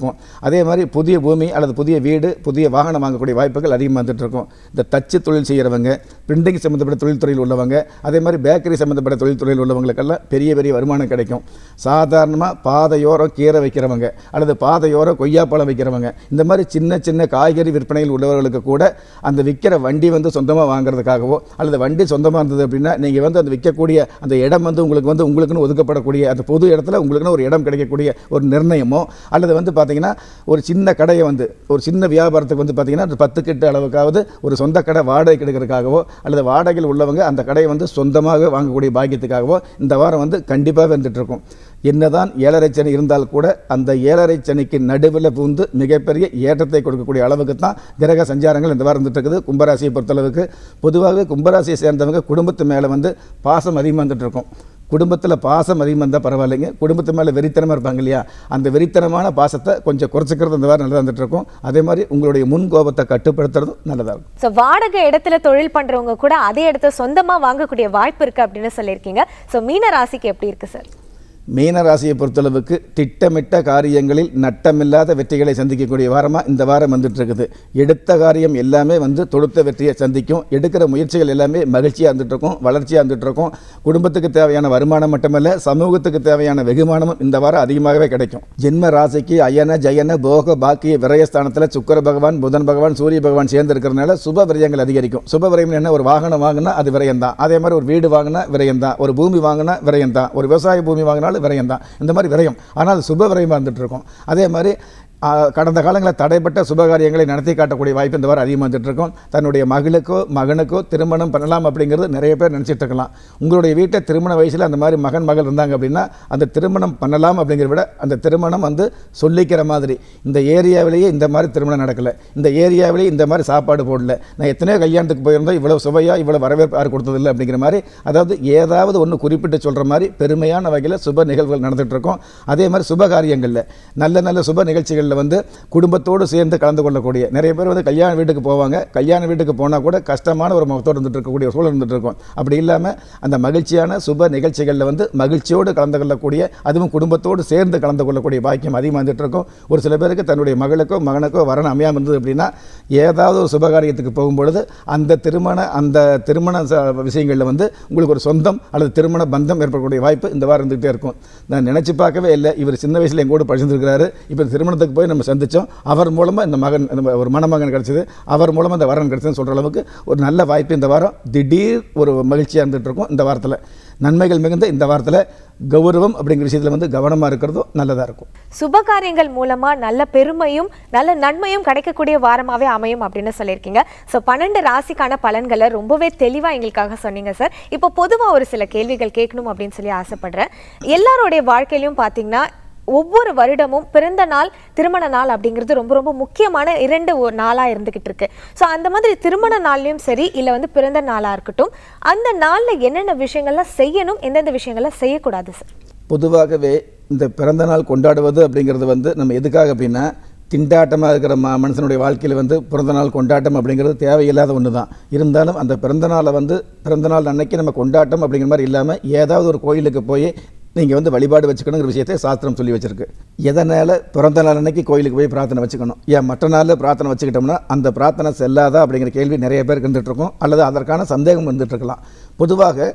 அதே மாதிரி புதிய பூமி அல்லது புதிய வீடு புதிய வாகனம் வாங்கக்கூடிய வாய்ப்புகள் அதிகமாக வந்துட்டு இருக்கும் இந்த தச்சு தொழில் செய்கிறவங்க பிரிண்டிங் சம்மந்தப்பட்ட தொழில்துறையில் உள்ளவங்க அதே மாதிரி பேக்கரி சம்மந்தப்பட்ட தொழில்துறையில் உள்ளவங்களுக்கெல்லாம் பெரிய பெரிய வருமானம் கிடைக்கும் சாதாரணமாக பாதையோரம் கீரை வைக்கிறவங்க அல்லது பாதையோரம் கொய்யாப்பழம் வைக்கிறவங்க இந்த மாதிரி சின்ன சின்ன காய்கறி விற்பனையில் உள்ளவர்களுக்கு கூட அந்த விற்கிற வண்டி வந்து சொந்தமாக வாங்குறதுக்காகவோ அல்லது வண்டி சொந்தமாக இருந்தது அப்படின்னா நீங்கள் வந்து அந்த விற்கக்கூடிய அந்த இடம் வந்து உங்களுக்கு வந்து உங்களுக்குன்னு ஒதுக்கப்படக்கூடிய அந்த பொது இடத்துல உங்களுக்குன்னு ஒரு இடம் கிடைக்கக்கூடிய ஒரு நிர்ணயமோ அல்லது வந்து பார்த்தீங்கன்னா ஒரு சின்ன கடையை வந்து ஒரு சின்ன வியாபாரத்துக்கு வந்து பார்த்தீங்கன்னா ஒரு பத்து கிட்ட அளவுக்காவது ஒரு சொந்த கடை வாடகை எடுக்கிறதுக்காகவோ அல்லது வாடகையில் உள்ளவங்க அந்த கடையை வந்து சொந்தமாக வாங்கக்கூடிய பாக்கியத்துக்காகவோ இந்த வாரம் வந்து கண்டிப்பாக வந்துட்டு இருக்கும் என்னதான் ஏழரை சனி இருந்தால் கூட அந்த ஏழரை சனிக்கு நடுவில் பூந்து மிகப்பெரிய ஏற்றத்தை கொடுக்கக்கூடிய அளவுக்கு தான் கிரக சஞ்சாரங்கள் இந்த வாரம் வந்துட்டு இருக்குது கும்பராசியை பொறுத்தளவுக்கு பொதுவாகவே கும்பராசியை சேர்ந்தவங்க குடும்பத்து மேலே வந்து பாசம் அதிகமாக வந்துட்டு இருக்கும் குடும்பத்தில் பாசம் அதிகமாக இருந்தால் பரவாயில்லைங்க குடும்பத்து மேலே வெறித்தனமாக இருப்பாங்க இல்லையா அந்த வெறித்தனமான பாசத்தை கொஞ்சம் குறைச்சிக்கிறது இந்த வாரம் நல்லா வந்துட்டு இருக்கும் அதே மாதிரி உங்களுடைய முன் கோபத்தை கட்டுப்படுத்துறதும் நல்லதாக இருக்கும் ஸோ வாடகை இடத்துல தொழில் பண்றவங்க கூட அதே இடத்த சொந்தமா வாங்கக்கூடிய வாய்ப்பு இருக்கு அப்படின்னு சொல்லியிருக்கீங்க ஸோ மீன ராசிக்கு எப்படி இருக்கு சார் மீன ராசியை பொறுத்தளவுக்கு திட்டமிட்ட காரியங்களில் நட்டமில்லாத வெற்றிகளை சந்திக்கக்கூடிய வாரமாக இந்த வாரம் வந்துட்டு இருக்குது எடுத்த காரியம் எல்லாமே வந்து தொடுத்த வெற்றியை சந்திக்கும் எடுக்கிற முயற்சிகள் எல்லாமே மகிழ்ச்சியாக இருந்துட்டு இருக்கும் வளர்ச்சியாக இருந்துட்டு இருக்கும் குடும்பத்துக்கு தேவையான வருமானம் மட்டுமல்ல சமூகத்துக்கு தேவையான வெகுமானமும் இந்த வாரம் அதிகமாகவே கிடைக்கும் ஜென்ம ராசிக்கு அயன ஜயன போக பாக்கிய விரயஸ்தானத்தில் சுக்கர பகவான் புதன் பகவான் சூரிய பகவான் சேர்ந்து இருக்கிறதுனால சுப விரயங்கள் அதிகரிக்கும் சுப விரயம் என்ன ஒரு வாகனம் வாங்கினா அது விரயம் தான் அதே மாதிரி ஒரு வீடு வாங்கினா விரயம் தான் ஒரு பூமி வாங்கினா விரயம் தான் ஒரு விவசாய பூமி வாங்கினாலும் விரயம் தான் இந்த மாதிரி விரயம் ஆனால் அது சுப விரயமாக இருந்துட்டு இருக்கும் அதே மாதிரி ஆ, கடந்த காலங்களில் தடைப்பட்ட சுபகாரியங்களை நடத்தி காட்டக்கூடிய வாய்ப்பு இந்த வாரம் அதிகமாக வந்துட்டு இருக்கும் தன்னுடைய மகளுக்கோ மகனுக்கோ திருமணம் பண்ணலாம் அப்படிங்கிறது நிறைய பேர் நினச்சிட்டு இருக்கலாம் உங்களுடைய வீட்டை திருமண வயசில் அந்த மாதிரி மகன் மகள் இருந்தாங்க அப்படின்னா அந்த திருமணம் பண்ணலாம் அப்படிங்கிறத விட அந்த திருமணம் வந்து சொல்லிக்கிற மாதிரி இந்த ஏரியாவிலேயே இந்த மாதிரி திருமணம் நடக்கலை இந்த ஏரியாவிலேயே இந்த மாதிரி சாப்பாடு போடல நான் எத்தனையோ கல்யாணத்துக்கு போயிருந்தோம் இவ்வளோ சுவையாக இவ்வளோ வரவேற்பு யாரும் கொடுத்ததில்லை அப்படிங்கிற மாதிரி அதாவது ஏதாவது ஒன்று குறிப்பிட்டு சொல்கிற மாதிரி பெருமையான வகையில் சுப நிகழ்வுகள் நடந்துட்டு இருக்கும் அதே மாதிரி சுப காரியங்களில் நல்ல நல்ல சுப நிகழ்ச்சிகளில் வந்து குடும்பத்தோடு சேர்ந்து கலந்து கொள்ளக்கூடிய நிறைய பேர் வந்து கல்யாண வீட்டுக்கு போவாங்க கல்யாண வீட்டுக்கு போனால் கூட கஷ்டமான ஒரு முகத்தோடு இருந்துட்டு இருக்கக்கூடிய ஒரு சூழல் இருந்துட்டு இருக்கும் அப்படி இல்லாமல் அந்த மகிழ்ச்சியான சுப நிகழ்ச்சிகளில் வந்து மகிழ்ச்சியோடு கலந்து கொள்ளக்கூடிய அதுவும் குடும்பத்தோடு சேர்ந்து கலந்து கொள்ளக்கூடிய பாக்கியம் அதிகமாக வந்துட்டு இருக்கும் ஒரு சில பேருக்கு தன்னுடைய மகளுக்கோ மகனுக்கோ வரணும் அமையாமல் இருந்தது அப்படின்னா ஏதாவது ஒரு சுபகாரியத்துக்கு போகும்பொழுது அந்த திருமண அந்த திருமண ச- விஷயங்களில் வந்து உங்களுக்கு ஒரு சொந்தம் அல்லது திருமண பந்தம் ஏற்படக்கூடிய வாய்ப்பு இந்த வாரம் இருந்துகிட்டே இருக்கும் நான் நினச்சி பார்க்கவே இல்லை இவர் சின்ன வயசில் எங்கூட படிச்சிருக்கிறாரு இப்போ திருமணத்துக்கு போய் நம்ம சந்தித்தோம் அவர் மூலமாக இந்த மகன் இந்த ஒரு மணமகன் கிடச்சிது அவர் மூலமாக இந்த வரன் கிடச்சதுன்னு சொல்கிற அளவுக்கு ஒரு நல்ல வாய்ப்பு இந்த வாரம் திடீர் ஒரு மகிழ்ச்சியாக இருந்துகிட்டு இருக்கும் இந்த வாரத்தில் நன்மைகள் மிகுந்த இந்த வாரத்தில் கௌரவம் அப்படிங்கிற விஷயத்தில் வந்து கவனமாக இருக்கிறதும் நல்லதாக இருக்கும் சுபகாரியங்கள் மூலமா நல்ல பெருமையும் நல்ல நன்மையும் கிடைக்கக்கூடிய வாரமாவே அமையும் அப்படின்னு சொல்லியிருக்கீங்க ஸோ பன்னெண்டு ராசிக்கான பலன்களை ரொம்பவே தெளிவா எங்களுக்காக சொன்னீங்க சார் இப்போ பொதுவா ஒரு சில கேள்விகள் கேட்கணும் அப்படின்னு சொல்லி ஆசைப்படுறேன் எல்லாருடைய வாழ்க்கையிலும் பார்த்தீங்கன்னா ஒவ்வொரு வருடமும் பிறந்த நாள் திருமண நாள் அப்படிங்கிறது ரொம்ப ரொம்ப முக்கியமான இரண்டு ஒ- நாளா இருந்துகிட்டு இருக்கு ஸோ அந்த மாதிரி திருமண நாள்லயும் சரி இல்லை வந்து பிறந்த நாளா இருக்கட்டும் அந்த நாள்ல என்னென்ன விஷயங்கள்லாம் செய்யணும் எந்தெந்த விஷயங்கள்லாம் செய்யக்கூடாது சார் பொதுவாகவே இந்த பிறந்த நாள் கொண்டாடுவது அப்படிங்கிறது வந்து நம்ம எதுக்காக அப்படின்னா திண்டாட்டமாக இருக்கிற ம மனுஷனுடைய வாழ்க்கையில் வந்து பிறந்த நாள் கொண்டாட்டம் அப்படிங்கிறது தேவையில்லாத ஒன்று தான் இருந்தாலும் அந்த பிறந்த நாளை வந்து பிறந்த நாள் அன்னைக்கு நம்ம கொண்டாட்டம் அப்படிங்கிற மாதிரி இல்லாமல் ஏதாவது ஒரு கோயிலுக்கு போய் நீங்கள் வந்து வழிபாடு வச்சுக்கணுங்கிற விஷயத்தை சாஸ்திரம் சொல்லி வச்சிருக்கு எதனால் பிறந்த நாள் அன்னைக்கு கோயிலுக்கு போய் பிரார்த்தனை வச்சுக்கணும் ஏன் மற்ற நாளில் பிரார்த்தனை வச்சுக்கிட்டோம்னா அந்த பிரார்த்தனை செல்லாதா அப்படிங்கிற கேள்வி நிறைய பேருக்கு இருந்துட்டு இருக்கும் அல்லது அதற்கான சந்தேகம் வந்துட்டு இருக்கலாம் பொதுவாக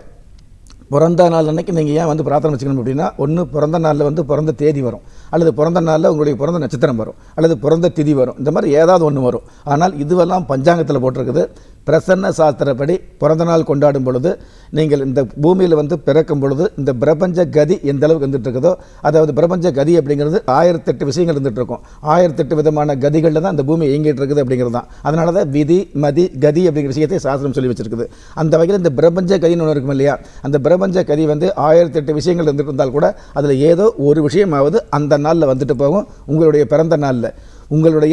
பிறந்த நாள் அன்னைக்கு நீங்கள் ஏன் வந்து பிரார்த்தனை வச்சுக்கணும் அப்படின்னா ஒன்று பிறந்த நாளில் வந்து பிறந்த தேதி வரும் அல்லது பிறந்த நாளில் உங்களுடைய பிறந்த நட்சத்திரம் வரும் அல்லது பிறந்த திதி வரும் இந்த மாதிரி ஏதாவது ஒன்று வரும் ஆனால் இதுவெல்லாம் பஞ்சாங்கத்தில் போட்டிருக்குது பிரசன்ன சாஸ்திரப்படி பிறந்த நாள் கொண்டாடும் பொழுது நீங்கள் இந்த பூமியில் வந்து பிறக்கும் பொழுது இந்த பிரபஞ்ச கதி எந்த அளவுக்கு வந்துட்டு இருக்குதோ அதாவது பிரபஞ்ச கதி அப்படிங்கிறது ஆயிரத்தெட்டு விஷயங்கள் இருந்துட்டு இருக்கும் ஆயிரத்தெட்டு விதமான கதிகளில் தான் இந்த பூமி இயங்கிட்டு இருக்குது அப்படிங்கிறது தான் அதனால தான் விதி மதி கதி அப்படிங்கிற விஷயத்தை சாஸ்திரம் சொல்லி வச்சிருக்குது அந்த வகையில் இந்த பிரபஞ்ச கதின்னு ஒன்று இருக்கும் இல்லையா அந்த பிரபஞ்ச கதி வந்து ஆயிரத்தெட்டு விஷயங்கள் இருந்துட்டு இருந்தால் கூட அதில் ஏதோ ஒரு விஷயமாவது அந்த நாளில் வந்துட்டு போகும் உங்களுடைய பிறந்த நாளில் உங்களுடைய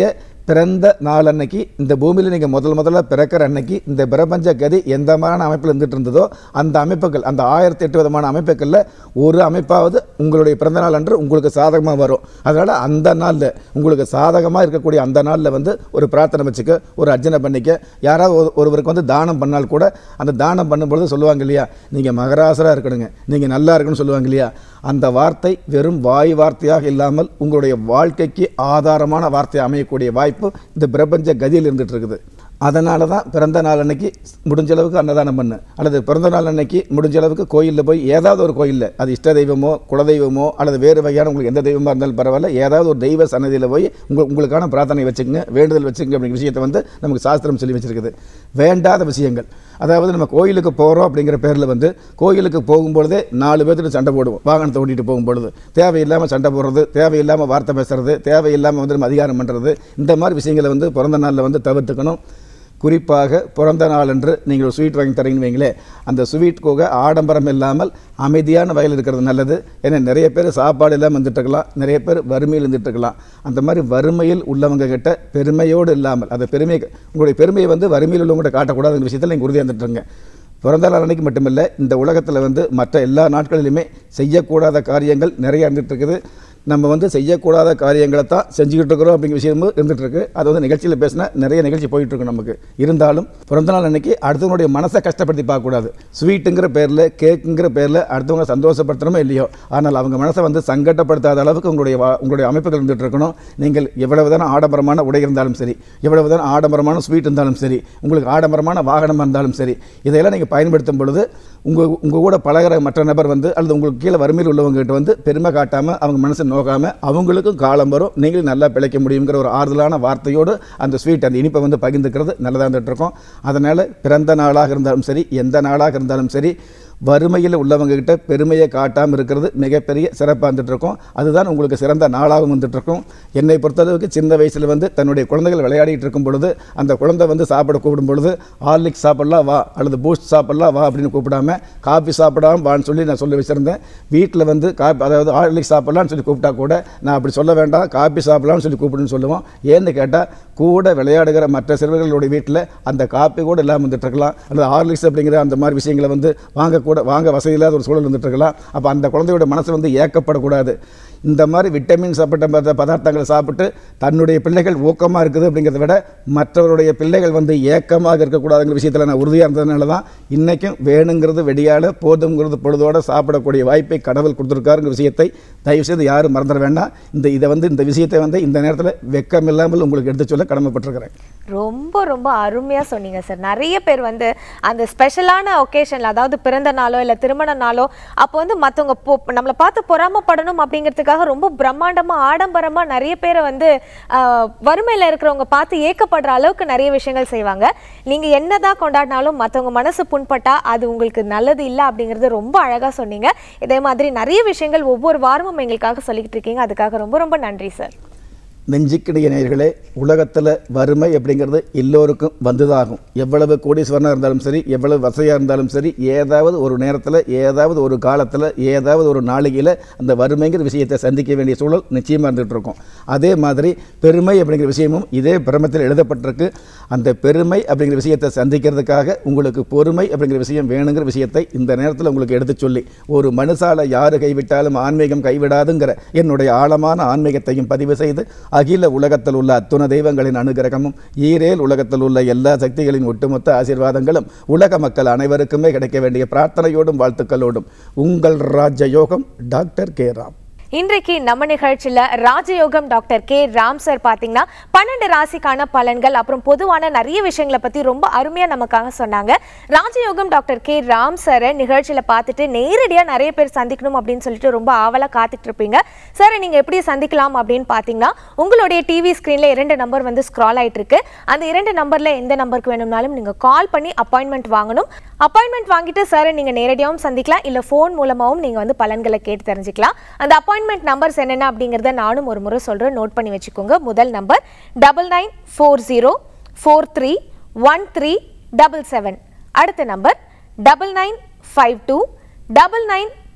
பிறந்த நாள் அன்னைக்கு இந்த பூமியில் நீங்கள் முதல் முதல்ல பிறக்கிற அன்னைக்கு இந்த பிரபஞ்ச கதி எந்த மாதிரியான அமைப்பில் இருந்துட்டு இருந்ததோ அந்த அமைப்புகள் அந்த ஆயிரத்தி எட்டு விதமான அமைப்புகளில் ஒரு அமைப்பாவது உங்களுடைய பிறந்த நாள் அன்று உங்களுக்கு சாதகமாக வரும் அதனால் அந்த நாளில் உங்களுக்கு சாதகமாக இருக்கக்கூடிய அந்த நாளில் வந்து ஒரு பிரார்த்தனை வச்சுக்க ஒரு அர்ச்சனை பண்ணிக்க யாராவது ஒரு- ஒருவருக்கு வந்து தானம் பண்ணால் கூட அந்த தானம் பண்ணும்பொழுது சொல்லுவாங்க இல்லையா நீங்கள் மகராசராக இருக்கணுங்க நீங்கள் நல்லா இருக்கணும்னு சொல்லுவாங்க இல்லையா அந்த வார்த்தை வெறும் வாய் வார்த்தையாக இல்லாமல் உங்களுடைய வாழ்க்கைக்கு ஆதாரமான வார்த்தை அமையக்கூடிய வாய்ப்பு இந்த பிரபஞ்ச கதியில் இருந்துட்டு இருக்குது அதனால தான் பிறந்த நாள் அன்னைக்கு முடிஞ்ச அளவுக்கு அன்னதானம் பண்ணு அல்லது பிறந்த நாள் அன்னைக்கு முடிஞ்ச அளவுக்கு கோயிலில் போய் ஏதாவது ஒரு கோயிலில் அது இஷ்ட தெய்வமோ குலதெய்வமோ அல்லது வேறு வகையான உங்களுக்கு எந்த தெய்வமாக இருந்தாலும் பரவாயில்ல ஏதாவது ஒரு தெய்வ சன்னதியில் போய் உங்க உங்களுக்கான பிரார்த்தனை வச்சுக்கங்க வேண்டுதல் வச்சுங்க அப்படிங்கிற விஷயத்தை வந்து நமக்கு சாஸ்திரம் சொல்லி வச்சிருக்குது வேண்டாத விஷயங்கள் அதாவது நம்ம கோயிலுக்கு போகிறோம் அப்படிங்கிற பேரில் வந்து கோயிலுக்கு போகும்பொழுதே நாலு பேர்த்துட்டு சண்டை போடுவோம் வாகனத்தை ஓட்டிட்டு போகும்பொழுது தேவையில்லாமல் சண்டை போடுறது தேவையில்லாமல் வார்த்தை பேசுறது தேவையில்லாமல் வந்து நம்ம அதிகாரம் பண்ணுறது இந்த மாதிரி விஷயங்களை வந்து பிறந்த நாளில் வந்து தவிர்த்துக்கணும் குறிப்பாக பிறந்த நாளன்று நீங்கள் ஒரு ஸ்வீட் வாங்கி தரீங்கன்னு வைங்களேன் அந்த ஸ்வீட் கோக ஆடம்பரம் இல்லாமல் அமைதியான வகையில் இருக்கிறது நல்லது ஏன்னா நிறைய பேர் சாப்பாடு இல்லாமல் வந்துட்டு இருக்கலாம் நிறைய பேர் வறுமையில் இருந்துட்டு இருக்கலாம் அந்த மாதிரி வறுமையில் உள்ளவங்க கிட்ட பெருமையோடு இல்லாமல் அந்த பெருமை உங்களுடைய பெருமையை வந்து வறுமையில் உள்ளவங்ககிட்ட காட்டக்கூடாதுங்கிற விஷயத்தில் நீங்கள் உறுதியாக இருந்துட்டுருங்க பிறந்த நாள் அன்னைக்கு மட்டுமில்லை இந்த உலகத்தில் வந்து மற்ற எல்லா நாட்களிலுமே செய்யக்கூடாத காரியங்கள் நிறைய இருந்துட்டு இருக்குது நம்ம வந்து செய்யக்கூடாத காரியங்களை தான் செஞ்சுக்கிட்டு இருக்கிறோம் அப்படிங்கிற விஷயமும் இருந்துட்டு இருக்கு அது வந்து நிகழ்ச்சியில் பேசினா நிறைய நிகழ்ச்சி போயிட்டு இருக்கு நமக்கு இருந்தாலும் பிறந்த நாள் அன்னைக்கு அடுத்தவங்களுடைய மனசை கஷ்டப்படுத்தி பார்க்கக்கூடாது ஸ்வீட்டுங்கிற பேரில் கேக்குங்கிற பேரில் அடுத்தவங்க சந்தோஷப்படுத்தணுமோ இல்லையோ ஆனால் அவங்க மனசை வந்து சங்கடப்படுத்தாத அளவுக்கு உங்களுடைய வா- உங்களுடைய அமைப்புகள் இருந்துட்டு இருக்கணும் நீங்கள் எவ்வளவுதான் ஆடம்பரமான உடை இருந்தாலும் சரி எவ்வளவுதான் ஆடம்பரமான ஸ்வீட் இருந்தாலும் சரி உங்களுக்கு ஆடம்பரமான வாகனம் இருந்தாலும் சரி இதையெல்லாம் நீங்கள் பயன்படுத்தும் பொழுது உங்கள் உங்கள் கூட பழகுற மற்ற நபர் வந்து அல்லது உங்களுக்கு கீழே வறுமையில் உள்ளவங்க கிட்ட வந்து பெருமை காட்டாமல் அவங்க மனசை நோக்காமல் அவங்களுக்கும் காலம் வரும் நீங்களும் நல்லா பிழைக்க முடியுங்கிற ஒரு ஆறுதலான வார்த்தையோடு அந்த ஸ்வீட் அந்த இனிப்பை வந்து பகிர்ந்துக்கிறது நல்லதாக இருந்துட்டு இருக்கோம் அதனால் பிறந்த நாளாக இருந்தாலும் சரி எந்த நாளாக இருந்தாலும் சரி வறுமையில் உள்ளவங்க கிட்ட பெருமையை காட்டாமல் இருக்கிறது மிகப்பெரிய சிறப்பாக இருந்துட்டு இருக்கும் அதுதான் உங்களுக்கு சிறந்த நாளாகவும் வந்துட்டு இருக்கும் என்னை பொறுத்தளவுக்கு சின்ன வயசில் வந்து தன்னுடைய குழந்தைகள் விளையாடிட்டு இருக்கும் பொழுது அந்த குழந்தை வந்து சாப்பிட கூப்பிடும் பொழுது ஹார்லிக்ஸ் சாப்பிடலாம் வா அல்லது பூஸ்ட் சாப்பிடலாம் வா அப்படின்னு கூப்பிடாம காபி சாப்பிடாம வான்னு சொல்லி நான் சொல்லி வச்சிருந்தேன் வீட்டில் வந்து காபி அதாவது ஹார்லிக்ஸ் சாப்பிடலாம்னு சொல்லி கூப்பிட்டா கூட நான் அப்படி சொல்ல வேண்டாம் காபி சாப்பிடலாம்னு சொல்லி கூப்பிடுன்னு சொல்லுவோம் ஏன்னு கேட்டால் கூட விளையாடுகிற மற்ற சிறுவர்களுடைய வீட்டில் அந்த காப்பி கூட இல்லாமல் வந்துட்டு இருக்கலாம் அல்லது ஹார்லிக்ஸ் அப்படிங்கிற அந்த மாதிரி விஷயங்களை வந்து வாங்கக்கூட வாங்க வசதி இல்லாத ஒரு சூழல் வந்துட்டு இருக்கலாம் அப்போ அந்த குழந்தையோட மனசு வந்து ஏக்கப்படக்கூடாது இந்த மாதிரி விட்டமின் சாப்பிட்ட பத- பதார்த்தங்களை சாப்பிட்டு தன்னுடைய பிள்ளைகள் ஊக்கமாக இருக்குது அப்படிங்கிறத விட மற்றவருடைய பிள்ளைகள் வந்து ஏக்கமாக இருக்கக்கூடாதுங்கிற விஷயத்தில் நான் உறுதியாக இருந்ததுனால தான் இன்றைக்கும் வேணுங்கிறது வெடியால் போதுங்கிறது பொழுதோட சாப்பிடக்கூடிய வாய்ப்பை கடவுள் கொடுத்துருக்காருங்கிற விஷயத்தை தயவுசெய்து யாரும் மறந்துட வேண்டாம் இந்த இதை வந்து இந்த விஷயத்தை வந்து இந்த நேரத்தில் வெக்கம் இல்லாமல் உங்களுக்கு எடுத்து சொல்ல கடமைப்பட்டிருக்கிறேன் ரொம்ப ரொம்ப அருமையா சொன்னீங்க சார் நிறைய பேர் வந்து அந்த ஸ்பெஷலான ஒகேஷன்ல அதாவது பிறந்த நாளோ இல்ல திருமண நாளோ அப்போ வந்து மத்தவங்க பொ- நம்மளை பார்த்து பொறாமப்படணும் அப்படிங்கிறதுக்காக ரொம்ப பிரம்மாண்டமா ஆடம்பரமா நிறைய பேரை வந்து ஆஹ், வறுமையில இருக்கிறவங்க பார்த்து ஏக்கப்படுற அளவுக்கு நிறைய விஷயங்கள் செய்வாங்க நீங்க என்னதான் கொண்டாடினாலும் மத்தவங்க மனசு புண்பட்டா அது உங்களுக்கு நல்லது இல்லை அப்படிங்கறது ரொம்ப அழகா சொன்னீங்க இதே மாதிரி நிறைய விஷயங்கள் ஒவ்வொரு வாரமும் எங்களுக்காக சொல்லிக்கிட்டு இருக்கீங்க அதுக்காக ரொம்ப ரொம்ப நன்றி சார் நெஞ்சுக்கிடைய நேயர்களே உலகத்தில் வறுமை அப்படிங்கிறது எல்லோருக்கும் வந்துதாகும் எவ்வளவு கோடீஸ்வரனாக இருந்தாலும் சரி எவ்வளவு வசதியாக இருந்தாலும் சரி ஏதாவது ஒரு நேரத்தில் ஏதாவது ஒரு காலத்தில் ஏதாவது ஒரு நாளிகையில் அந்த வறுமைங்கிற விஷயத்தை சந்திக்க வேண்டிய சூழல் நிச்சயமாக இருந்துகிட்டு இருக்கும் அதே மாதிரி பெருமை அப்படிங்கிற விஷயமும் இதே பிரமத்தில் எழுதப்பட்டிருக்கு அந்த பெருமை அப்படிங்கிற விஷயத்தை சந்திக்கிறதுக்காக உங்களுக்கு பொறுமை அப்படிங்கிற விஷயம் வேணுங்கிற விஷயத்தை இந்த நேரத்தில் உங்களுக்கு எடுத்து சொல்லி ஒரு மனுஷால யாரு கைவிட்டாலும் ஆன்மீகம் கைவிடாதுங்கிற என்னுடைய ஆழமான ஆன்மீகத்தையும் பதிவு செய்து அகில உலகத்தில் உள்ள அத்துண தெய்வங்களின் அனுகிரகமும் ஈரேல் உலகத்தில் உள்ள எல்லா சக்திகளின் ஒட்டுமொத்த ஆசீர்வாதங்களும் உலக மக்கள் அனைவருக்குமே கிடைக்க வேண்டிய பிரார்த்தனையோடும் வாழ்த்துக்களோடும் உங்கள் ராஜயோகம் டாக்டர் கே ராம் இன்றைக்கு நம்ம நிகழ்ச்சியில ராஜயோகம் டாக்டர் கே ராம் சார் பாத்தீங்கன்னா பன்னெண்டு ராசிக்கான பலன்கள் அப்புறம் பொதுவான நிறைய விஷயங்களை பத்தி ரொம்ப அருமையா நமக்காக சொன்னாங்க ராஜயோகம் டாக்டர் கே ராம் சாரை நிகழ்ச்சியில பார்த்துட்டு நேரடியா நிறைய பேர் சந்திக்கணும் அப்படின்னு சொல்லிட்டு ரொம்ப ஆவலா காத்துட்டு இருப்பீங்க சார் நீங்க எப்படி சந்திக்கலாம் அப்படின்னு பாத்தீங்கன்னா உங்களுடைய டிவி ஸ்கிரீன்ல இரண்டு நம்பர் வந்து ஸ்க்ரால் ஆயிட்டு இருக்கு அந்த இரண்டு நம்பர்ல எந்த நம்பருக்கு வேணும்னாலும் நீங்க கால் பண்ணி அப்பாயின்மெண்ட் வாங்கணும் அப்பாயின்மெண்ட் வாங்கிட்டு சாரை நீங்க நேரடியாகவும் சந்திக்கலாம் இல்ல ஃபோன் மூலமாவும் நீங்க வந்து பலன்களை கேட்டு தெரிஞ்சுக்கலாம் அந்த அப்பாயின்மெண்ட் நம்பர்ஸ் என்னென்ன அப்படிங்கறத நானும் ஒரு முறை சொல்றேன் நோட் பண்ணி வச்சுக்கோங்க முதல் number double nine four zero four three one three double seven அடுத்த number double nine five two double nine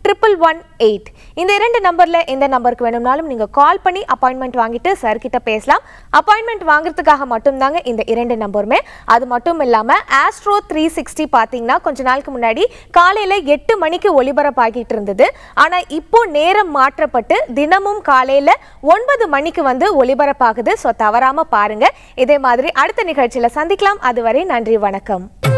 triple one eight இந்த இரண்டு நம்பர்ல எந்த நம்பருக்கு வேணும்னாலும் நீங்க கால் பண்ணி அப்பாயின்மெண்ட் வாங்கிட்டு சார் கிட்ட பேசலாம் அப்பாயின்மெண்ட் வாங்குறதுக்காக மட்டும்தாங்க இந்த இரண்டு நம்பருமே அது மட்டும் இல்லாம ஆஸ்ட்ரோ த்ரீ சிக்ஸ்டி பாத்தீங்கன்னா கொஞ்ச நாளுக்கு முன்னாடி காலையில எட்டு மணிக்கு ஒளிபரப்பாகிட்டு இருந்தது ஆனா இப்போ நேரம் மாற்றப்பட்டு தினமும் காலையில ஒன்பது மணிக்கு வந்து ஒளிபரப்பாகுது ஸோ தவறாம பாருங்க இதே மாதிரி அடுத்த நிகழ்ச்சியில சந்திக்கலாம் அதுவரை நன்றி வணக்கம்